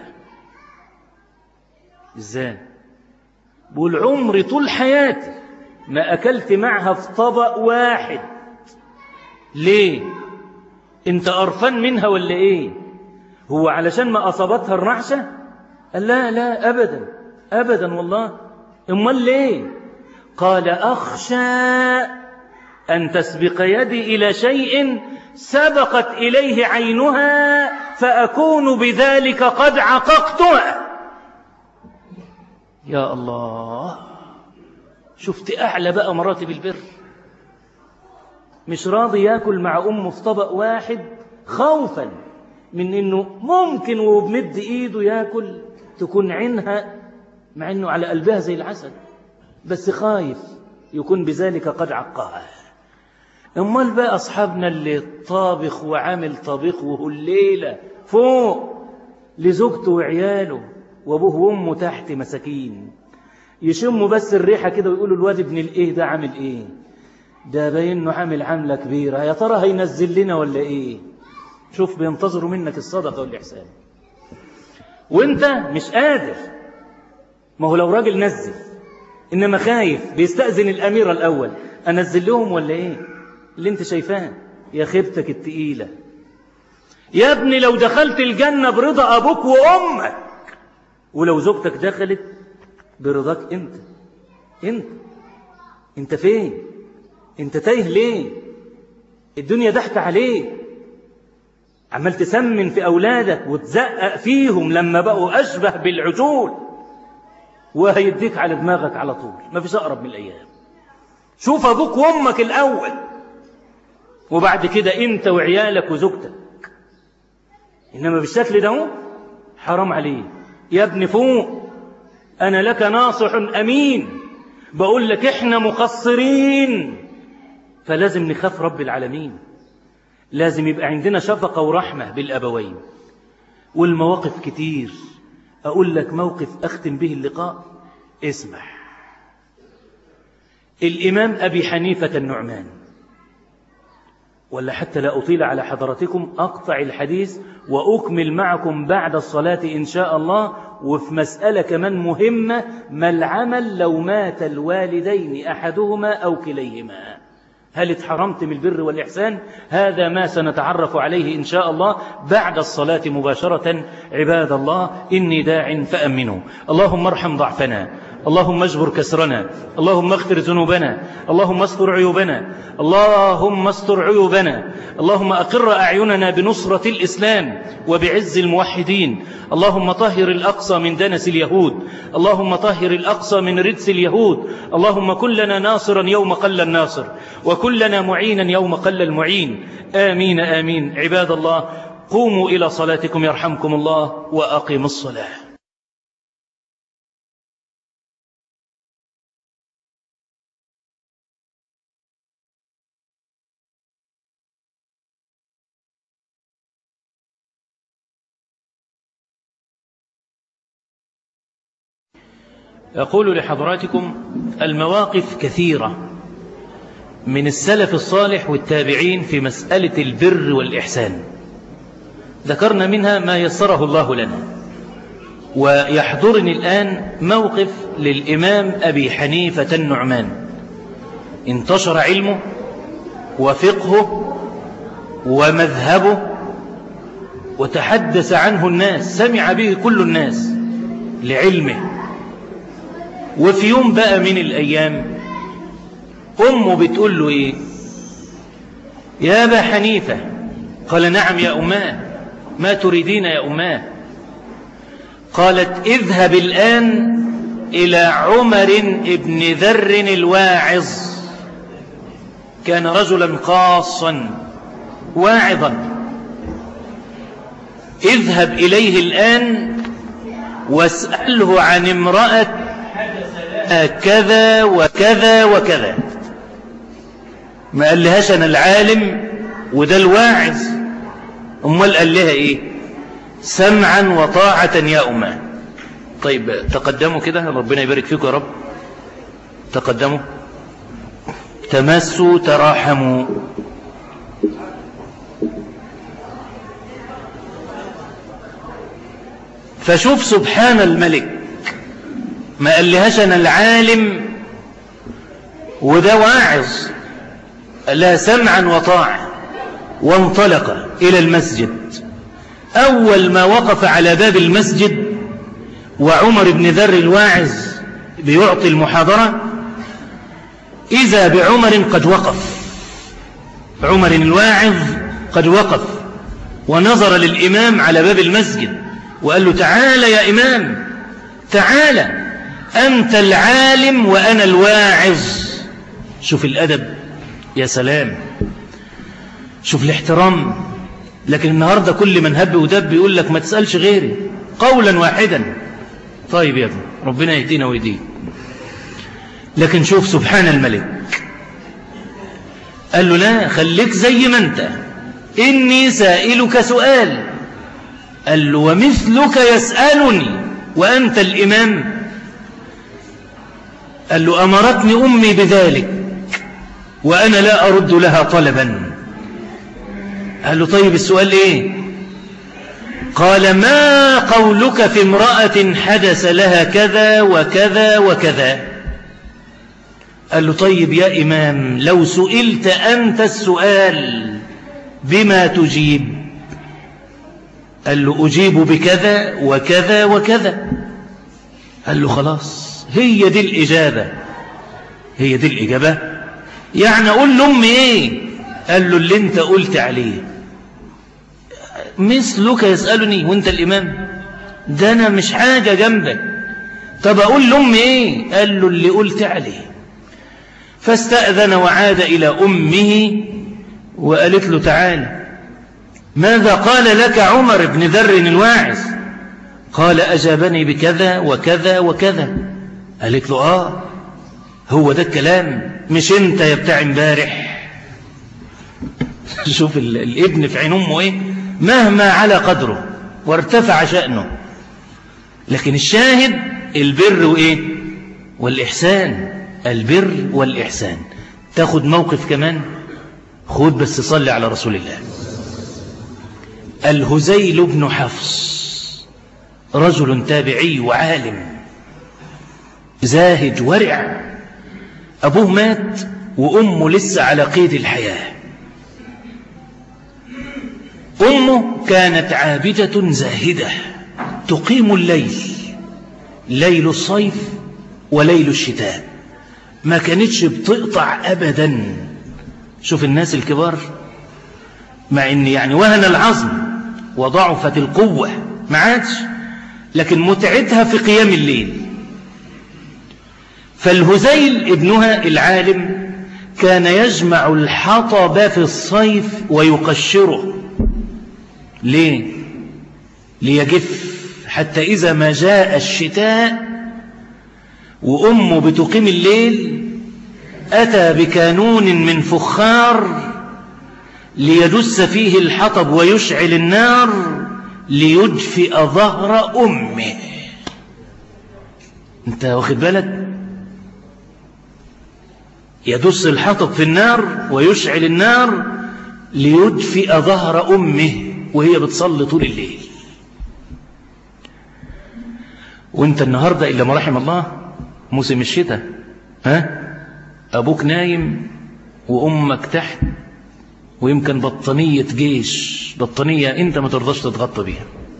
إزاي بيقول عمري طول حياتي ما أكلت معها في طبق واحد ليه انت قرفان منها ولا ايه هو علشان ما أصابتها الرعشة قال لا لا أبدا أبدا والله امال ليه قال أخشى أن تسبق يدي إلى شيء سبقت إليه عينها فأكون بذلك قد عققتها يا الله شفت أعلى بقى مراتب البر مش راضي ياكل مع أمه في طبق واحد خوفا من أنه ممكن وبمد إيده ياكل تكون عينها مع أنه على قلبها زي العسل بس خايف يكون بذلك قد عقاها امال بقى اصحابنا اللي طابخ وعامل طبيخ وهو الليله فوق لزوجته وعياله وابوه وامه تحت مساكين يشموا بس الريحة كده ويقولوا الواد ابن الايه ده عامل ايه ده باين انه عامل عاملة كبيرة يا ترى هينزل لنا ولا ايه شوف بينتظروا منك الصدقة والإحسان وانت مش قادر ما هو لو راجل نزل إنما خايف بيستأذن الأميرة الأول أنزل لهم ولا إيه اللي انت شايفاه يا خيبتك التقيلة يا ابني لو دخلت الجنة برضا أبوك وأمك ولو زوجتك دخلت برضاك انت انت انت فين انت تايه ليه الدنيا ضحك عليك عمال تسمن في أولادك وتزقق فيهم لما بقوا أشبه بالعجول وهيديك على دماغك على طول ما فيش أقرب من الأيام شوف أبوك وأمك الأول وبعد كده أنت وعيالك وزوجتك إنما بالشكل ده حرام عليه يا ابن فوق أنا لك ناصح أمين بقول لك إحنا مقصرين فلازم نخاف رب العالمين لازم يبقى عندنا شفقة ورحمة بالأبوين والمواقف كتير أقول لك موقف أختم به اللقاء اسمع الإمام أبي حنيفة النعمان ولا حتى لا أطيل على حضرتكم أقطع الحديث وأكمل معكم بعد الصلاة إن شاء الله وفي مسألة كمان مهمة ما العمل لو مات الوالدين أحدهما أو كليهما هل اتحرمت من البر والإحسان هذا ما سنتعرف عليه إن شاء الله بعد الصلاة مباشرة عباد الله إني داع فأمنوا اللهم ارحم ضعفنا اللهم اجبر كسرنا اللهم اغفر ذنوبنا اللهم استر عيوبنا اللهم استر عيوبنا اللهم أقر أعيننا بنصرة الإسلام وبعز الموحدين اللهم طهر الأقصى من دنس اليهود اللهم طهر الأقصى من ردس اليهود اللهم كلنا ناصرا يوم قل الناصر وكلنا معينا يوم قل المعين آمين آمين عباد الله قوموا إلى صلاتكم يرحمكم الله وأقيموا الصلاة أقول لحضراتكم المواقف كثيرة من السلف الصالح والتابعين في مسألة البر والإحسان ذكرنا منها ما يسره الله لنا ويحضرني الآن موقف للإمام أبي حنيفة النعمان انتشر علمه وفقهه ومذهبه وتحدث عنه الناس سمع به كل الناس لعلمه وفي يوم بقى من الأيام أمه بتقول له إيه يا أبا حنيفة قال نعم يا أماه ما تريدين يا أماه قالت اذهب الآن إلى عمر بن ذر الواعظ كان رجلا قاصا واعظا اذهب إليه الآن واسأله عن امرأة كذا وكذا وكذا ما قال لهاش أنا العالم وده الواعظ أمال قال لها إيه سمعا وطاعة يا أمه طيب تقدموا كده ربنا يبارك فيكم يا رب تقدموا تمسوا تراحموا فشوف سبحان الملك ما قال لهاش أنا العالم وده واعظ قال لها سمعا وطاعة وانطلق إلى المسجد أول ما وقف على باب المسجد وعمر بن ذر الواعظ بيعطي المحاضرة إذا بعمر قد وقف عمر الواعظ قد وقف ونظر للإمام على باب المسجد وقال له تعال يا إمام تعال أنت العالم وأنا الواعظ شوف الأدب يا سلام شوف الاحترام لكن النهاردة كل من هب ودب يقول لك ما تسألش غيري قولا واحدا طيب يا ابني ربنا يهدينا ويهديك لكن شوف سبحان الملك قال له لا خليك زي ما انت إني سائلك سؤال قال له ومثلك يسألني وأنت الإمام قال له أمرتني أمي بذلك وأنا لا أرد لها طلبا قال له طيب السؤال إيه قال ما قولك في امرأة حدث لها كذا وكذا وكذا قال له طيب يا إمام لو سئلت أنت السؤال بما تجيب قال له أجيب بكذا وكذا وكذا قال له خلاص هي دي الإجابة هي دي الإجابة يعني أقول لأمي إيه قال له اللي أنت قلت عليه مثلك يسألني وأنت الإمام ده أنا مش حاجة جنبك طب أقول لأمي إيه قال له اللي قلت عليه فاستأذن وعاد إلى أمه وقالت له تعالى ماذا قال لك عمر بن ذر الواعز قال أجابني بكذا وكذا وكذا قالت له آه هو ده الكلام مش انت يا بتاع امبارح شوف الابن في عين امه ايه مهما على قدره وارتفع شأنه لكن الشاهد البر وايه والإحسان البر والإحسان تاخد موقف كمان خد بس صلي على رسول الله الهزيل بن حفص رجل تابعي وعالم زاهد ورع أبوه مات وأمه لسه على قيد الحياة أمه كانت عابدة زاهدة تقيم الليل ليل الصيف وليل الشتاء ما كانتش بتقطع أبدا شوف الناس الكبار مع ان يعني وهن العظم وضعفت القوة ما عادش لكن متعتها في قيام الليل فالهزيل ابنها العالم كان يجمع الحطب في الصيف ويقشره ليه ليجف حتى إذا ما جاء الشتاء وأمه بتقيم الليل أتى بكانون من فخار ليدس فيه الحطب ويشعل النار ليدفئ ظهر أمه انت واخد بالك يدس الحطب في النار ويشعل النار ليدفئ ظهر أمه وهي بتصلي طول الليل وانت النهاردة إلا ما رحم الله موسم الشتاء ها أبوك نايم وأمك تحت ويمكن بطانية جيش بطانية انت ما ترضاش تتغطى بيها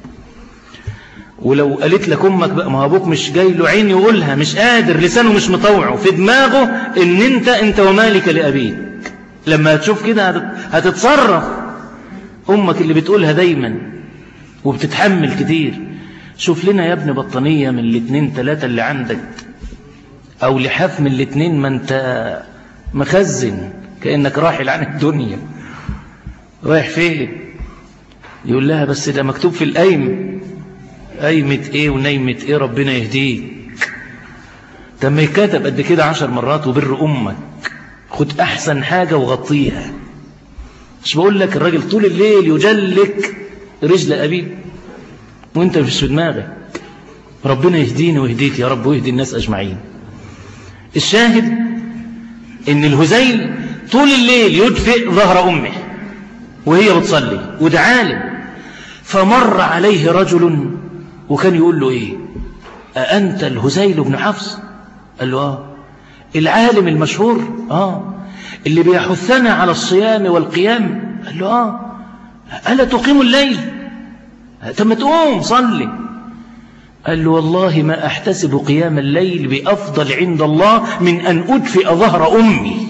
ولو قالت لك امك بقى ما ابوك مش جاي له عين يقولها مش قادر لسانه مش مطوعه في دماغه ان انت انت ومالك لابيك لما تشوف كده هتتصرف امك اللي بتقولها دايما وبتتحمل كتير شوف لنا يا ابن بطانية من الاتنين تلاتة اللي عندك او لحاف من الاتنين ما انت مخزن كأنك راحل عن الدنيا رايح فين يقول لها بس ده مكتوب في القايم قايمة ايه ونايمة ايه ربنا يهديك تم يكتب قد كده عشر مرات وبر امك خد احسن حاجة وغطيها مش بقول لك الراجل طول الليل يجلك رجل ابيه وانت مش في دماغك ربنا يهديني ويهديك يا رب ويهدي الناس اجمعين الشاهد ان الهزيل طول الليل يدفئ ظهر امه وهي بتصلي وده عالم فمر عليه رجل وكان يقول له ايه أأنت الهزيل بن حفص قال له آه العالم المشهور آه اللي بيحثنا على الصيام والقيام قال له آه ألا تقيم الليل طب ما تقوم صلي قال له والله ما أحتسب قيام الليل بأفضل عند الله من أن أدفئ ظهر أمي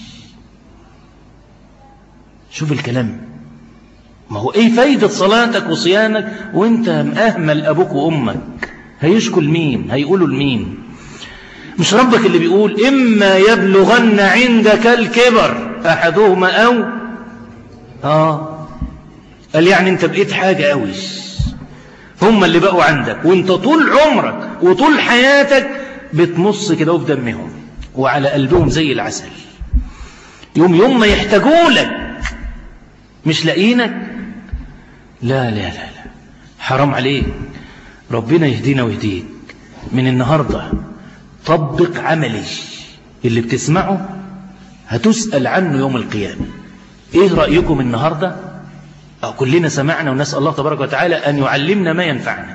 شوف الكلام ما هو ايه فايدة صلاتك وصيامك وانت مأهمل ابوك وامك هيشكل مين هيقولوا لمين مش ربك اللي بيقول اما يبلغن عندك الكبر احدهما او اه قال يعني انت بقيت حاجة قوي هم اللي بقوا عندك وانت طول عمرك وطول حياتك بتمص كده في دمهم وعلى قلبهم زي العسل يوم يوم ما يحتاجوا لك مش لاقينك لا لا لا لا حرام عليك ربنا يهدينا ويهديك من النهاردة طبق عملي اللي بتسمعه هتسأل عنه يوم القيامة ايه رأيكم النهاردة أو كلنا سمعنا ونسأل الله تبارك وتعالى أن يعلمنا ما ينفعنا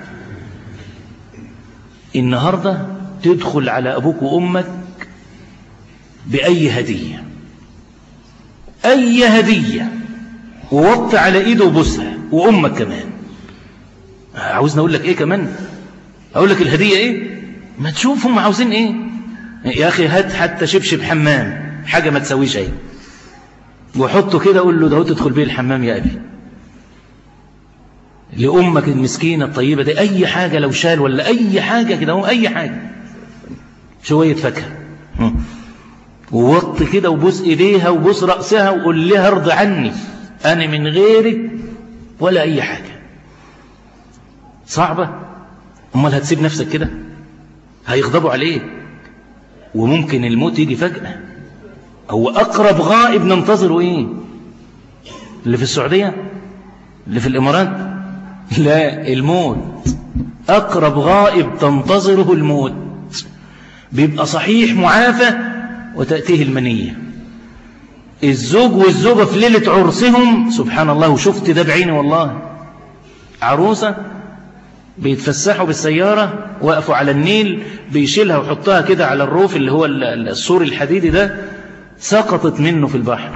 النهاردة تدخل على أبوك وأمك بأي هدية أي هدية ووط على إيده وبوسها وأمك كمان عاوزني أقول لك إيه كمان أقول لك الهدية إيه ما تشوف هم عاوزين إيه يا أخي هات حتى شبشب حمام حاجة ما تسويش أي وحطه كده قول له ده تدخل بيه الحمام يا أبي لأمك المسكينة الطيبة دي أي حاجة لو شال ولا أي حاجة كده هو أي حاجة شوية فاكهة ووط كده وبوس إيديها وبوس رأسها وقول لها ارضى عني أنا من غيرك ولا أي حاجة صعبة أمال هتسيب نفسك كده هيغضبوا عليك وممكن الموت يجي فجأة هو أقرب غائب ننتظره إيه اللي في السعودية اللي في الإمارات لا الموت أقرب غائب تنتظره الموت بيبقى صحيح معافى وتأتيه المنية الزوج والزوجة في ليلة عرسهم سبحان الله وشفت ده بعيني والله عروسة بيتفسحوا بالسيارة وقفوا على النيل بيشيلها وحطها كده على الروف اللي هو السور الحديدي ده سقطت منه في البحر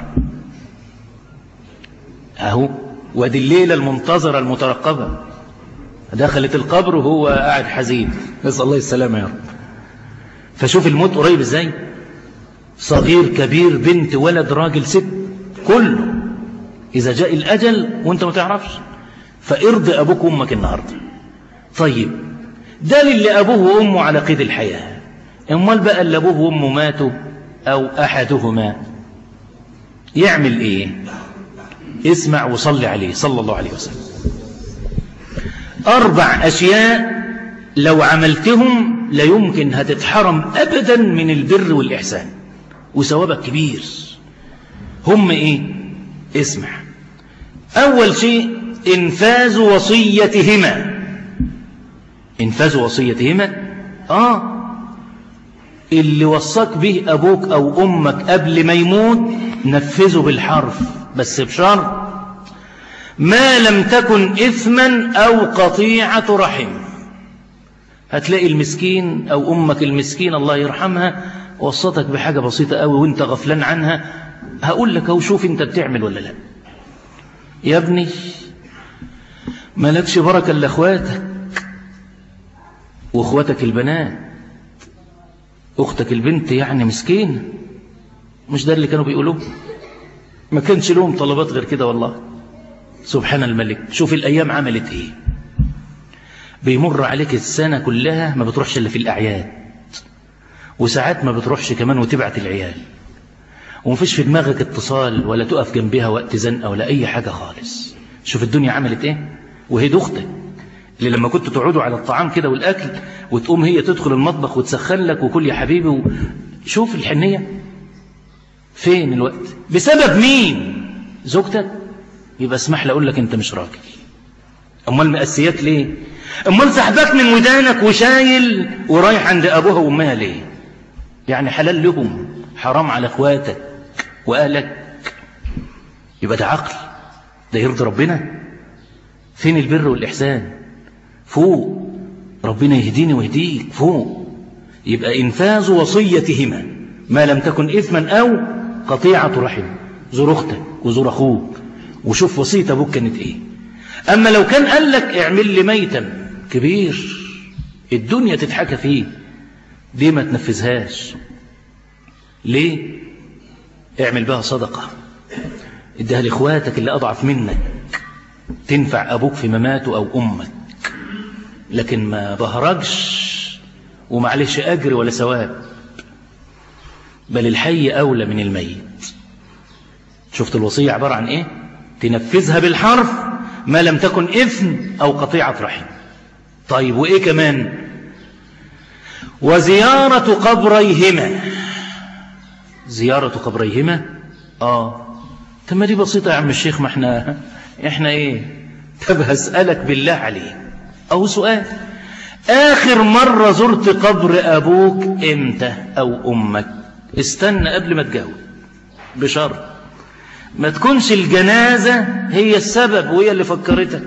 اهو ودي الليلة المنتظرة المترقبة دخلت القبر وهو قاعد حزين نسأل الله السلامة يا رب فشوف الموت قريب ازاي صغير كبير بنت ولد راجل ست كله إذا جاء الأجل وانت ما تعرفش فارضي أبوك وأمك النهاردة طيب ده اللي أبوه وأمه على قيد الحياة امال بقى اللي أبوه وأمه ماتوا أو أحدهما يعمل إيه اسمع وصلي عليه صلى الله عليه وسلم أربع أشياء لو عملتهم لا يمكن هتتحرم أبدا من البر والإحسان وثوابك كبير هم إيه اسمع أول شيء إنفاذ وصيتهما إنفاذ وصيتهما آه اللي وصاك به أبوك أو أمك قبل ما يموت نفذه بالحرف بس بشرط ما لم تكن إثما أو قطيعة رحم هتلاقي المسكين أو أمك المسكين الله يرحمها وصتك بحاجة بسيطة قوي وانت غفلان عنها هقول لك أو شوف انت بتعمل ولا لا يا ابني مالكش بركة إلا اخواتك واخواتك البنات اختك البنت يعني مسكين مش ده اللي كانوا بيقولوه ما كانش لهم طلبات غير كده والله سبحان الملك شوف الأيام عملت ايه بيمر عليك السنة كلها ما بتروحش إلا في الأعياد وساعات ما بتروحش كمان وتبعت العيال ومفيش في دماغك اتصال ولا تقف جنبها وقت زنقة ولا أي حاجة خالص شوف الدنيا عملت ايه وهي دي اختك اللي لما كنتوا تقعدوا على الطعام كده والأكل وتقوم هي تدخل المطبخ وتسخن لك وكل يا حبيبي و... شوف الحنية فين الوقت بسبب مين زوجتك يبقى اسمح لي أقول لك أنت مش راجل أمال مقسيات ليه أمال سحبك من ودانك وشايل ورايح عند أبوها وأمها ليه يعني حلال لهم حرام على أخواتك وأهلك يبقى ده عقل ده يرضي ربنا فين البر والإحسان فوق ربنا يهديني ويهديك فوق يبقى إنفاذ وصيتهما ما لم تكن إثما أو قطيعة رحم زور أختك وزور أخوك وشوف وصية أبوك كانت إيه أما لو كان قال لك اعمل لي ميتا كبير الدنيا تتحكى فيه دي ما تنفذهاش ليه اعمل بها صدقة اديها لإخواتك اللي أضعف منك تنفع أبوك في مماته أو أمك لكن ما بهرجش ومعلش أجر ولا ثواب بل الحي أولى من الميت شفت الوصية عبارة عن إيه تنفذها بالحرف ما لم تكن إثم أو قطيعة رحم طيب وإيه كمان وزيارة قبريهما زيارة قبريهما آه طب ما دي بسيطة يا عم الشيخ ما احنا احنا ايه طب هسألك بالله عليه أو سؤال آخر مرة زرت قبر أبوك إمتى أو أمك استنى قبل ما تجاوب بشرط ما تكونش الجنازة هي السبب وهي اللي فكرتك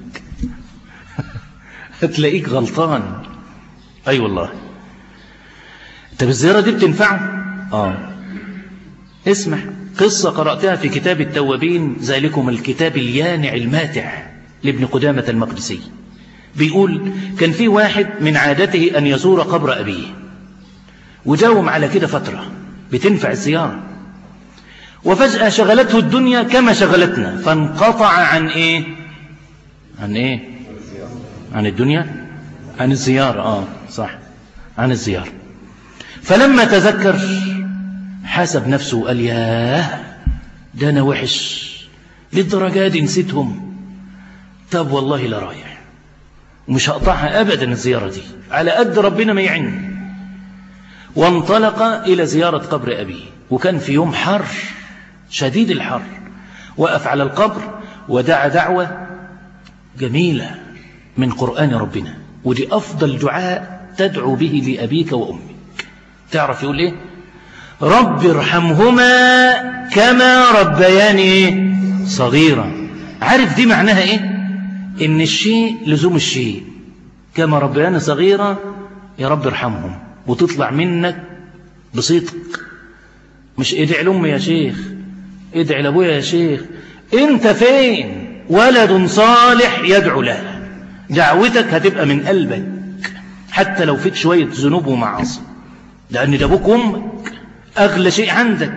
هتلاقيك غلطان أي أيوة والله طب الزيارة دي بتنفعه آه اسمع قصة قرأتها في كتاب التوابين ذلكم الكتاب اليانع الماتع لابن قدامة المقدسي بيقول كان في واحد من عادته أن يزور قبر أبيه وداوم على كده فترة بتنفع الزيارة وفجأة شغلته الدنيا كما شغلتنا فانقطع عن إيه عن إيه عن الدنيا عن الزيارة آه صح عن الزيارة فلما تذكر حاسب نفسه وقال ياه ده أنا وحش للدرجة دي نسيتهم طب والله لا رايح ومش هقطعها أبدا الزيارة دي على قد ربنا ما يعني وانطلق إلى زيارة قبر أبيه وكان في يوم حر شديد الحر وقف على القبر ودعا دعوة جميلة من قرآن ربنا ودي أفضل دعاء تدعو به لأبيك وأمك تعرف يقول إيه رب ارحمهما كما ربياني صغيرا عارف دي معناها إيه إن الشيء لزوم الشيء كما ربياني صغيرا يا رب ارحمهم وتطلع منك بصدق مش ادعي لأمي يا شيخ ادعي لأبويا يا شيخ انت فين ولد صالح يدعو له دعوتك هتبقى من قلبك حتى لو فيك شوية ذنوب ومعاصي لأن ده أبوك وأمك أغلى شيء عندك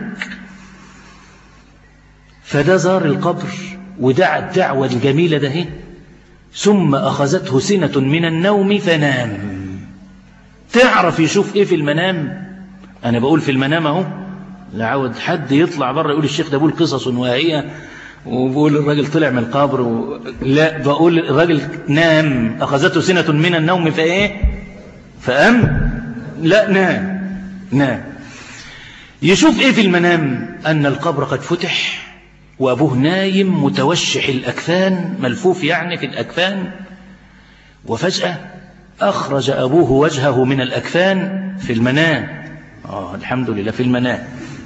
فده زار القبر ودعا الدعوة الجميلة ده هي ثم أخذته سنة من النوم فنام تعرف يشوف إيه في المنام أنا بقول في المنام أهو لا عاود حد يطلع بره يقول الشيخ ده بقول قصص واهية وبقول الراجل طلع من القبر و... لا بقول الراجل نام أخذته سنة من النوم فإيه فأم لا نام نام يشوف إيه في المنام أن القبر قد فتح وأبوه نايم متوشح الأكفان ملفوف يعني في الأكفان وفجأة أخرج أبوه وجهه من الأكفان في المنام آه الحمد لله في المنام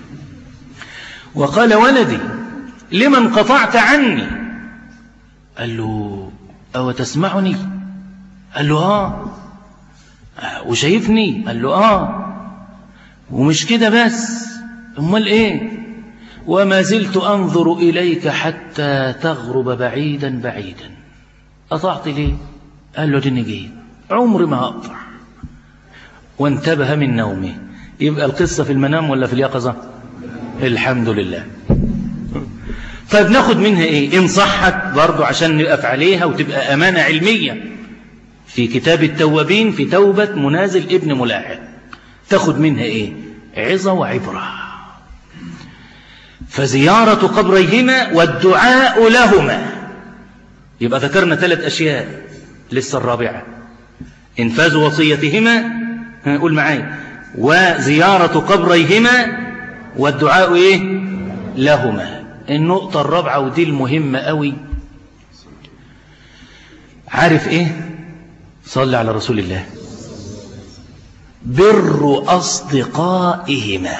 وقال ولدي لما انقطعت عني قال له أو تسمعني قال له آه وشايفني قال له آه ومش كده بس امال ايه وما زلت أنظر إليك حتى تغرب بعيدا بعيدا قطعت ليه قال له دني جيد عمري ما هقطع وانتبه من نومه يبقى القصة في المنام ولا في اليقظة الحمد لله طيب ناخد منها ايه ان صحت برضو عشان نقف عليها وتبقى امانة علمية في كتاب التوابين في توبة منازل ابن ملاحق تاخد منها ايه عظة وعبرة فزيارة قبريهما والدعاء لهما يبقى ذكرنا ثلاث أشياء لسه الرابعة إنفاذ وصيتهما قول معايا وزيارة قبريهما والدعاء إيه لهما النقطة الرابعة ودي المهمة قوي عارف إيه صلي على رسول الله بر أصدقائهما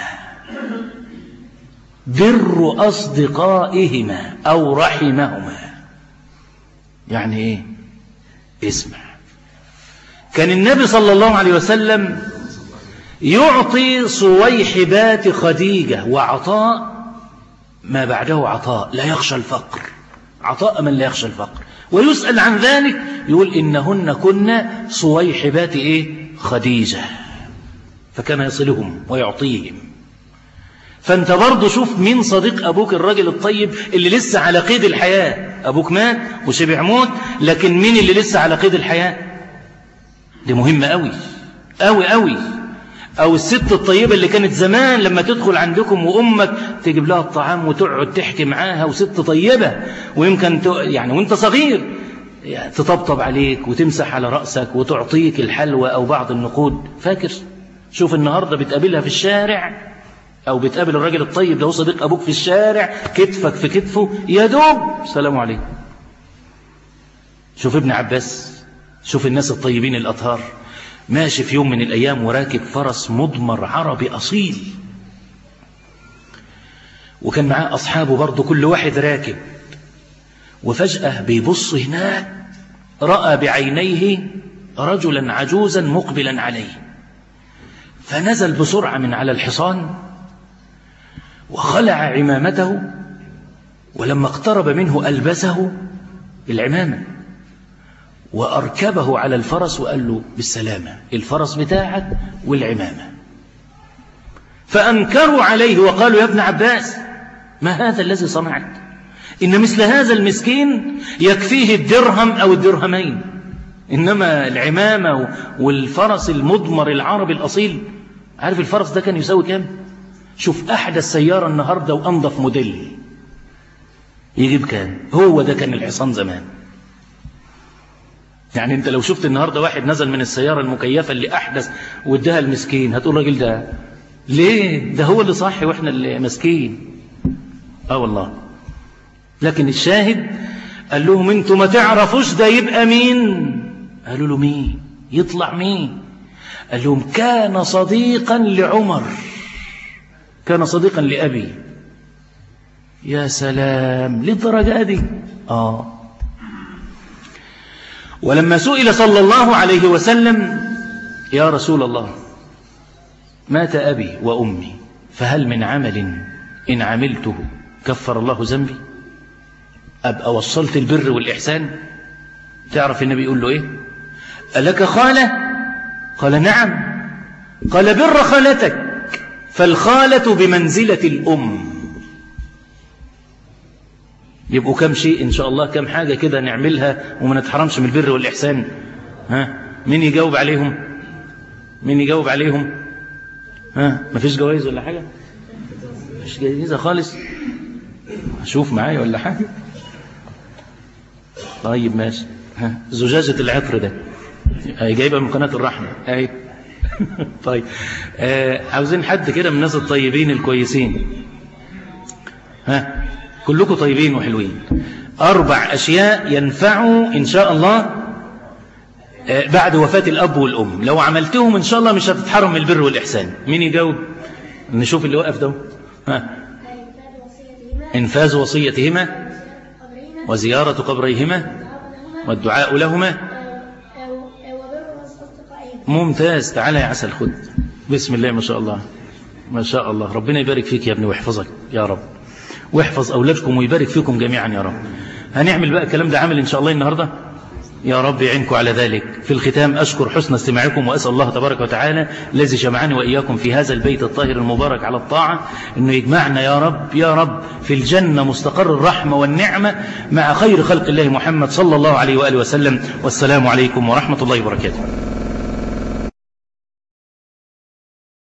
بر أصدقائهما أو رحمهما يعني إيه اسمع كان النبي صلى الله عليه وسلم يعطي صويحبات خديجة وعطاء ما بعده عطاء لا يخشى الفقر عطاء من لا يخشى الفقر ويسأل عن ذلك يقول إنهن كن صويحبات إيه خديجة فكان يصلهم ويعطيهم فانت برضه شوف مين صديق أبوك الراجل الطيب اللي لسه على قيد الحياة أبوك مات وشبع موت لكن مين اللي لسه على قيد الحياة دي مهمة قوي قوي قوي أو الست الطيبة اللي كانت زمان لما تدخل عندكم وأمك تجيب لها الطعام وتقعد تحكي معاها وست طيبة ويمكن ت... يعني وانت صغير يعني تطبطب عليك وتمسح على رأسك وتعطيك الحلوى أو بعض النقود فاكر شوف النهاردة بتقابلها في الشارع أو بتقابل الراجل الطيب لو صديق أبوك في الشارع كتفك في كتفه يا دوب السلام عليكم شوف ابن عباس شوف الناس الطيبين الأطهار ماشي في يوم من الأيام وراكب فرس مضمر عربي أصيل وكان معاه أصحابه برضه كل واحد راكب وفجأة بيبص هناك رأى بعينيه رجلا عجوزا مقبلا عليه فنزل بسرعة من على الحصان وخلع عمامته ولما اقترب منه ألبسه العمامة وأركبه على الفرس وقال له بالسلامة الفرس بتاعك والعمامة فأنكروا عليه وقالوا يا ابن عباس ما هذا الذي صنعت إن مثل هذا المسكين يكفيه الدرهم أو الدرهمين إنما العمامة والفرس المضمر العربي الأصيل عارف الفرس ده كان يساوي كام شوف أحدث سيارة النهاردة وأنظف موديل يجيب كام هو ده كان الحصان زمان يعني انت لو شفت النهاردة واحد نزل من السيارة المكيفة اللي أحدث وادها المسكين هتقول راجل ده ليه ده هو اللي صاحي واحنا اللي مسكين اه والله لكن الشاهد قال لهم انتوا ما تعرفوش ده يبقى مين قالوا له مين يطلع مين قال لهم كان صديقا لعمر كان صديقا لأبي يا سلام للدرجة دي آه ولما سئل صلى الله عليه وسلم يا رسول الله مات أبي وأمي فهل من عمل إن عملته كفر الله ذنبي أبقى وصلت البر والإحسان تعرف النبي يقول له إيه ألك خالة قال نعم قال بر خالتك فالخالة بمنزلة الأم يبقوا كم شيء إن شاء الله كم حاجة كده نعملها وما نتحرمش من البر والإحسان ها مين يجاوب عليهم مين يجاوب عليهم ها مفيش جوائز ولا حاجة مفيش جايزة خالص أشوف معايا ولا حاجة طيب ماشي ها زجاجة العطر ده هي جايبها من قناة الرحمة اهي طيب آه عاوزين حد كده من الناس الطيبين الكويسين ها كلكم طيبين وحلوين أربع أشياء ينفعوا إن شاء الله آه بعد وفاة الأب والأم لو عملتهم إن شاء الله مش هتتحرم من البر والإحسان مين يجاوب نشوف اللي وقف ده ها إنفاذ وصيتهما وزيارة قبريهما والدعاء لهما ممتاز تعالى يا عسل خد بسم الله ما شاء الله ما شاء الله ربنا يبارك فيك يا ابني ويحفظك يا رب واحفظ أولادكم ويبارك فيكم جميعا يا رب هنعمل بقى الكلام ده عمل إن شاء الله النهاردة يا رب يعينكم على ذلك في الختام أشكر حسن استماعكم وأسأل الله تبارك وتعالى الذي جمعني وإياكم في هذا البيت الطاهر المبارك على الطاعة أنه يجمعنا يا رب يا رب في الجنة مستقر الرحمة والنعمة مع خير خلق الله محمد صلى الله عليه وآله وسلم والسلام عليكم ورحمة الله وبركاته